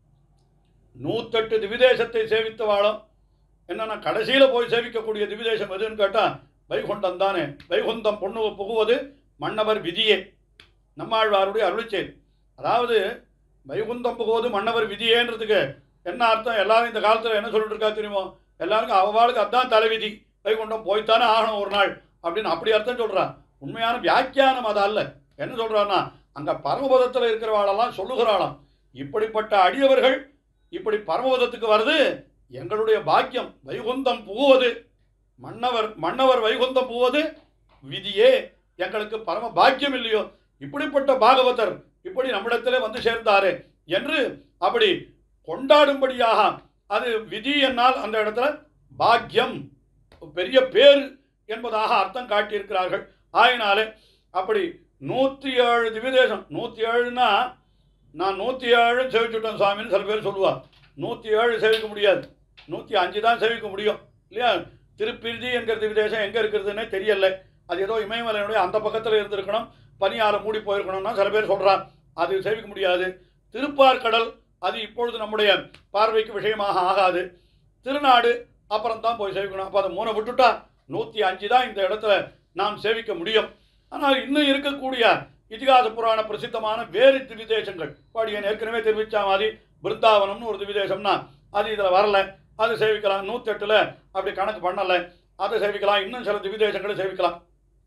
நூத்தெட்டு திவிதேசத்தை சேவித்தவாளும் என்னன்னா கடைசியில் போய் சேவிக்கக்கூடிய திவிதேசம் எதுன்னு கேட்டால் வைகுண்டம் தானே வைகுந்தம் பொண்ணு புகுவது மன்னவர் விதியே நம்மாழ்வாருடைய அருளிச்செய்தி அதாவது வைகுந்தம் புகுவது மன்னவர் விதியேன்றதுக்கு என்ன அர்த்தம் எல்லாரும் இந்த காலத்தில் என்ன சொல்லிட்டு இருக்கா தெரியுமோ எல்லாருக்கும் அவளுக்கு அதான் தலைவிதி வைகுண்டம் போய்த்தானே ஆகணும் ஒரு நாள் அப்படின்னு அப்படி அர்த்தம் சொல்கிறான் உண்மையான வியாக்கியானம் அது அல்ல என்ன சொல்கிறான்னா அங்கே பரமபதத்தில் இருக்கிறவாளெல்லாம் சொல்லுகிறாளாம் இப்படிப்பட்ட அடியவர்கள் இப்படி பரமபதத்துக்கு வருது எங்களுடைய பாக்கியம் வைகுந்தம் புகுவது மன்னவர் மன்னவர் வைகுந்தம் புகுவது விதியே எங்களுக்கு பரம பாக்கியம் இல்லையோ இப்படிப்பட்ட பாகவதர் இப்படி நம்மிடத்திலே வந்து சேர்ந்தாரே என்று அப்படி கொண்டாடும்படியாக அது விதி என்னால் அந்த இடத்துல பாக்கியம் பெரிய பேர் என்பதாக அர்த்தம் காட்டியிருக்கிறார்கள் ஆயினாலே அப்படி நூற்றி ஏழு திவிதேசம் நூற்றி ஏழுனா நான் நூற்றி ஏழு சேவிச்சுட்டேன் சுவாமின்னு சில பேர் சொல்லுவார் நூற்றி ஏழு சேவிக்க முடியாது நூற்றி அஞ்சு தான் சேவிக்க முடியும் இல்லையா திருப்பிரிதி என்கிற திவிதேசம் எங்கே இருக்கிறதுனே தெரியல அது ஏதோ இமயமலையினுடைய அந்த பக்கத்தில் இருந்திருக்கணும் பனியாரம் மூடி போயிருக்கணும்னா சில பேர் சொல்கிறான் அது சேவிக்க முடியாது திருப்பார்கடல் அது இப்பொழுது நம்முடைய பார்வைக்கு விஷயமாக ஆகாது திருநாடு அப்புறம் தான் போய் சேவிக்கணும் அப்போ அதை மூணை விட்டுட்டா நூற்றி அஞ்சு தான் இந்த இடத்துல நாம் சேவிக்க முடியும் ஆனால் இன்னும் இருக்கக்கூடிய இதிகாச புராண பிரசித்தமான வேறு திவிதேசங்கள் பாடியன் ஏற்கனவே தெரிவித்த மாதிரி பிருந்தாவனம்னு ஒரு திவிதேசம்னா அது இதில் வரல அது சேவிக்கலாம் நூற்றெட்டில் அப்படி கணக்கு பண்ணலை அதை சேவிக்கலாம் இன்னும் சில திவிதேசங்களை சேவிக்கலாம்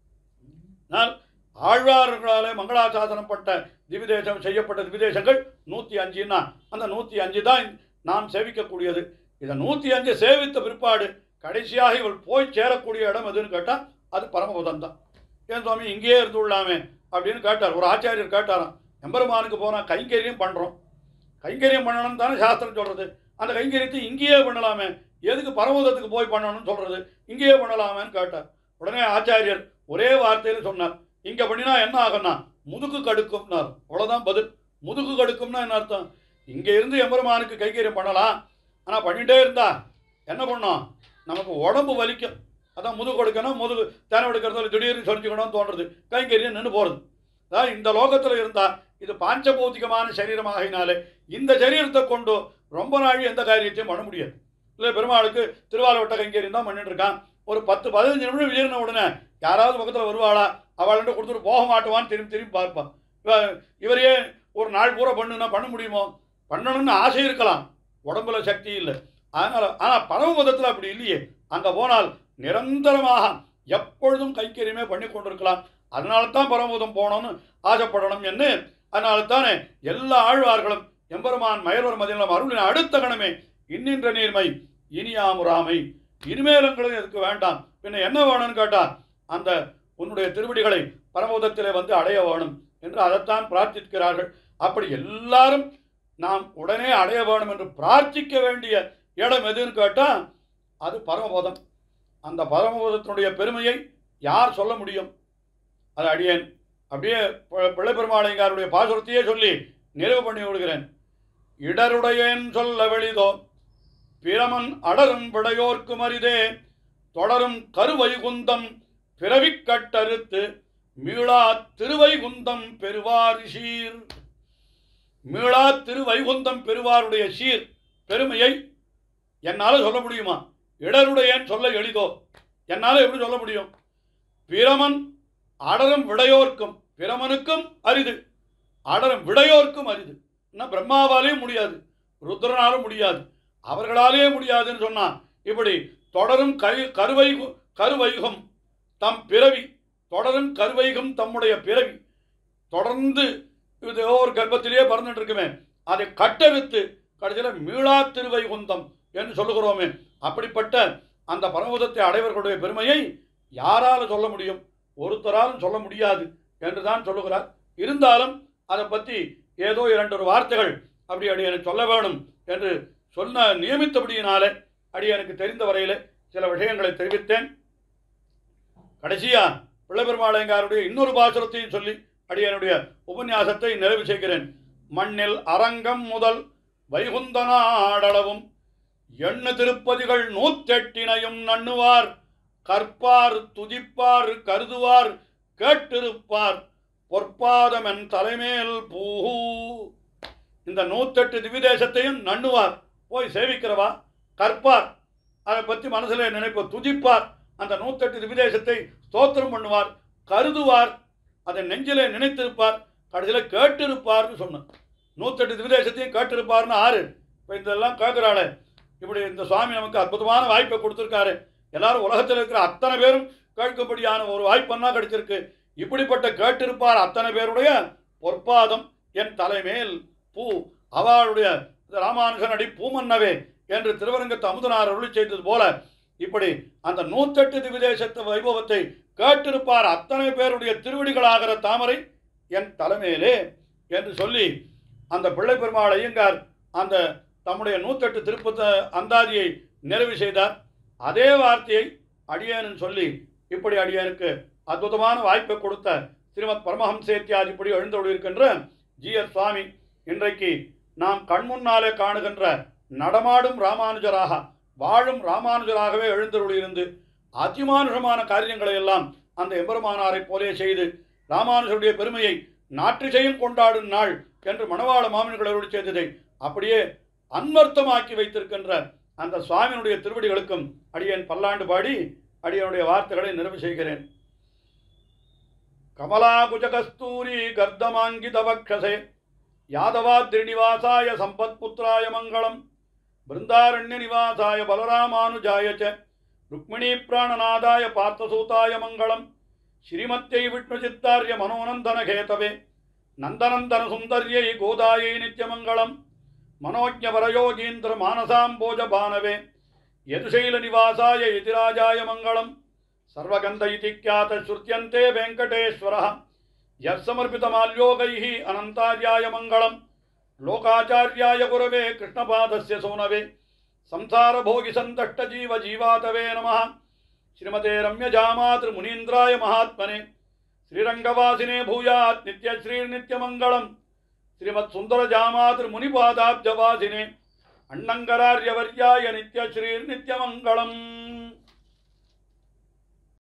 ஆனால் ஆழ்வார்களாலே மங்களாசாசனம் பட்ட திவிதேசம் செய்யப்பட்ட திவிதேசங்கள் நூற்றி அஞ்சுன்னா அந்த நூற்றி அஞ்சு தான் நாம் சேவிக்கக்கூடியது இதை நூற்றி அஞ்சு சேவித்த பிற்பாடு கடைசியாக இவள் போய் சேரக்கூடிய இடம் எதுன்னு கேட்டால் அது பரமபதம் தான் ஏன் சுவாமி இங்கேயே இருந்து விடலாமே அப்படின்னு கேட்டார் ஒரு ஆச்சாரியர் கேட்டாராம் எம்பெருமானுக்கு போனால் கைங்கரியம் பண்ணுறோம் கைங்கரியம் பண்ணணும் தானே சாஸ்திரம் சொல்கிறது அந்த கைங்கரியத்தை இங்கேயே பண்ணலாமே எதுக்கு பரமபதத்துக்கு போய் பண்ணணும்னு சொல்கிறது இங்கேயே பண்ணலாமேன்னு கேட்டார் உடனே ஆச்சாரியர் ஒரே வார்த்தையில் சொன்னார் இங்கே பண்ணினா என்ன ஆகும்னா முதுகு கடுக்கும்னார் அவ்வளோதான் பதில் முதுகு கடுக்கும்னா என்ன அர்த்தம் இங்கே இருந்து எம்பெருமானுக்கு கைங்கரியம் பண்ணலாம் ஆனால் பண்ணிகிட்டே இருந்தா என்ன பண்ணோம் நமக்கு உடம்பு வலிக்கும் அதான் முதுகு கொடுக்கணும் முதுகு தேனை எடுக்கிறதால திடீர்னு சொல்லிக்கணும்னு தோன்றது கைங்கரியம் நின்று போகிறது அதாவது இந்த லோகத்தில் இருந்தால் இது பாஞ்சபௌதிகமான சரீரமாகினாலே இந்த சரீரத்தை கொண்டு ரொம்ப நாள் எந்த காரியத்தையும் பண்ண முடியாது இல்லை பெருமாளுக்கு திருவாலவட்ட கைங்கரியம் தான் பண்ணிட்டு இருக்கான் ஒரு பத்து பதினஞ்சு நிமிடம் வீறின உடனே யாராவது பக்கத்தில் வருவாளா அவள்கிட்ட கொடுத்துட்டு போக மாட்டுவான்னு திரும்பி திரும்பி பார்ப்பான் இவ இவரையே ஒரு நாள் பூரா பண்ணுனா பண்ண முடியுமோ பண்ணணும்னு ஆசை இருக்கலாம் உடம்புல சக்தி இல்லை அதனால் ஆனால் பரமபதத்தில் அப்படி இல்லையே அங்கே போனால் நிரந்தரமாக எப்பொழுதும் கைக்கரியமே பண்ணி கொண்டிருக்கலாம் அதனால தான் பரமபதம் போகணும்னு ஆசைப்படணும் என்று அதனால தானே எல்லா ஆழ்வார்களும் எம்பெருமான் மயர்வர் மதியம் அருளின அடுத்த கணமே இன்னின்ற நீர்மை இனியாமுறாமை இனிமேலங்களும் எதுக்கு வேண்டாம் பின்ன என்ன வேணும்னு கேட்டா அந்த உன்னுடைய திருவடிகளை பரமபதத்திலே வந்து அடைய வேணும் என்று அதைத்தான் பிரார்த்திக்கிறார்கள் அப்படி எல்லாரும் நாம் உடனே அடைய வேணும் என்று பிரார்த்திக்க வேண்டிய இடம் எதுன்னு கேட்டால் அது பரமபதம் அந்த பரமபதத்தினுடைய பெருமையை யார் சொல்ல முடியும் அது அடியேன் அப்படியே பி- பிள்ளை பெருமாளைங்காருடைய பாசுரத்தையே சொல்லி நிறைவு பண்ணி விடுகிறேன் இடருடையேன் சொல்ல வெளிதோ பிரமன் அடரும் விடையோர்க்கு மரிதே தொடரும் கருவைகுந்தம் பிறவிக் கட்டறுத்து மீளா திருவைகுந்தம் பெறுவார் சீர் மீளா திருவைகுந்தம் பெறுவாருடைய சீர் பெருமையை என்னால் சொல்ல முடியுமா இடருடையேன் சொல்ல எளிதோ என்னால் எப்படி சொல்ல முடியும் பிரமன் அடரும் விடையோர்க்கும் பிரமனுக்கும் அரிது அடரும் விடையோர்க்கும் அரிது என்ன பிரம்மாவாலே முடியாது ருத்ரனாலும் முடியாது அவர்களாலே முடியாதுன்னு சொன்னா இப்படி தொடரும் கரு கருவை கருவைகம் தம் பிறவி தொடரும் கருவைகம் தம்முடைய பிறவி தொடர்ந்து இது ஒரு கர்ப்பத்திலேயே பறந்துட்டு இருக்குமே அதை கட்டறுத்து கடைசியில் மீளா திருவைகுந்தம் என்று சொல்லுகிறோமே அப்படிப்பட்ட அந்த பரமபதத்தை அடைவர்களுடைய பெருமையை யாரால சொல்ல முடியும் ஒருத்தராலும் சொல்ல முடியாது என்று தான் சொல்லுகிறார் இருந்தாலும் அதை பற்றி ஏதோ இரண்டு ஒரு வார்த்தைகள் அப்படி அடியனை சொல்ல வேணும் என்று சொன்ன நியமித்தபடியினாலே அடியனுக்கு தெரிந்த வரையிலே சில விஷயங்களை தெரிவித்தேன் கடைசியா பிள்ளைபெருமாளையங்காருடைய இன்னொரு பாசுரத்தையும் சொல்லி அடியனுடைய உபன்யாசத்தை நிறைவு செய்கிறேன் மண்ணில் அரங்கம் முதல் வைகுந்தனாடளவும் எண்ணு திருப்பதிகள் நூற்றெட்டினையும் நண்ணுவார் கற்பார் துதிப்பார் கருதுவார் கேட்டிருப்பார் பொற்பாதமென் தலைமேல் பூ இந்த நூத்தெட்டு திவிதேசத்தையும் நண்ணுவார் போய் சேவிக்கிறவா கற்பார் அதை பற்றி மனசில் நினைப்பு துதிப்பார் அந்த நூத்தெட்டு திவிதேசத்தை ஸ்தோத்திரம் பண்ணுவார் கருதுவார் அதை நெஞ்சிலே நினைத்திருப்பார் கடைசியில் கேட்டிருப்பார்னு சொன்னார் நூத்தெட்டு திவிதேசத்தையும் கேட்டிருப்பார்னு ஆறு இப்போ இதெல்லாம் கேட்குறாளே இப்படி இந்த சுவாமி நமக்கு அற்புதமான வாய்ப்பை கொடுத்துருக்காரு எல்லாரும் உலகத்தில் இருக்கிற அத்தனை பேரும் கேட்கும்படியான ஒரு வாய்ப்பெல்லாம் கிடைச்சிருக்கு இப்படிப்பட்ட கேட்டிருப்பார் அத்தனை பேருடைய பொற்பாதம் என் தலைமேல் பூ அவளுடைய ராமானுஜன் அடி பூமன்னவே என்று திருவரங்கத்து அமுதனார் அருளி செய்தது போல இப்படி அந்த நூத்தெட்டு திவிதேசத்து வைபவத்தை கேட்டிருப்பார் அத்தனை பேருடைய திருவடிகளாகிற தாமரை என் தலைமையிலே என்று சொல்லி அந்த பிள்ளை பெருமாள் ஐயங்கார் அந்த தம்முடைய நூத்தெட்டு திருப்பத்த அந்தாதியை நிறைவு செய்தார் அதே வார்த்தையை அடியேனுன்னு சொல்லி இப்படி அடியனுக்கு அற்புதமான வாய்ப்பை கொடுத்த ஸ்ரீமத் பரமஹம்சேத்தியாதி இப்படி எழுந்தொழிருக்கின்ற ஜி எஸ் சுவாமி இன்றைக்கு நாம் கண்முன்னாலே காணுகின்ற நடமாடும் ராமானுஜராக வாழும் ராமானுஜராகவே எழுந்தருளியிருந்து அதிமானுஷமான காரியங்களை எல்லாம் அந்த எம்பெருமானாரை போலே செய்து ராமானுஜருடைய பெருமையை நாற்றிசையும் கொண்டாடும் நாள் என்று மணவாள மாமன்கள் அருளி செய்ததை அப்படியே அன்வர்த்தமாக்கி வைத்திருக்கின்ற அந்த சுவாமியினுடைய திருவடிகளுக்கும் அடியேன் பல்லாண்டு பாடி அடியனுடைய வார்த்தைகளை நிறைவு செய்கிறேன் கமலாகுஜகஸ்தூரி கர்தமாங்கிதவக்ஷசே யாதவாத்ரிநிவாசாய சம்பத்புத்திராய மங்களம் பிருந்தாரண்ய நிவாசாய பலராமானுஜாய ச ருக்மிணீ பிராணநாதாய பார்த்தசூதாய மங்களம் ஸ்ரீமத்யை விஷ்ணுச்சித்தார்ய மனோநந்தன கேதவே நந்தநந்தன சுந்தர்யை கோதாயை நித்யமங்கலம் மனோஜ்ஞவரயோகீந்திர மானசாம்போஜ பானவே யதுசைல நிவாசாய யதிராஜாய மங்களம் சர்வகந்த இதி ख्यात श्रुत्यन्ते वेङ्कटेश्वरः यत्समर्पितमाल्योगैः अनन्तार्याय मङ्गलम् लोकाचार्याय गुरवे कृष्णपादस्य सोनवे संसारभोगिसन्तष्टजीवजीवातवे नमः श्रीमते रम्यजामातृमुनीन्द्राय महात्मने श्रीरङ्गवासिने भूयात् नित्यश्रीर्नित्यमङ्गलम् श्रीमत्सुन्दरजामातृमुनिपादाब्जवासिने अण्णङ्करार्यवर्याय नित्यश्रीर्नित्यमङ्गलम्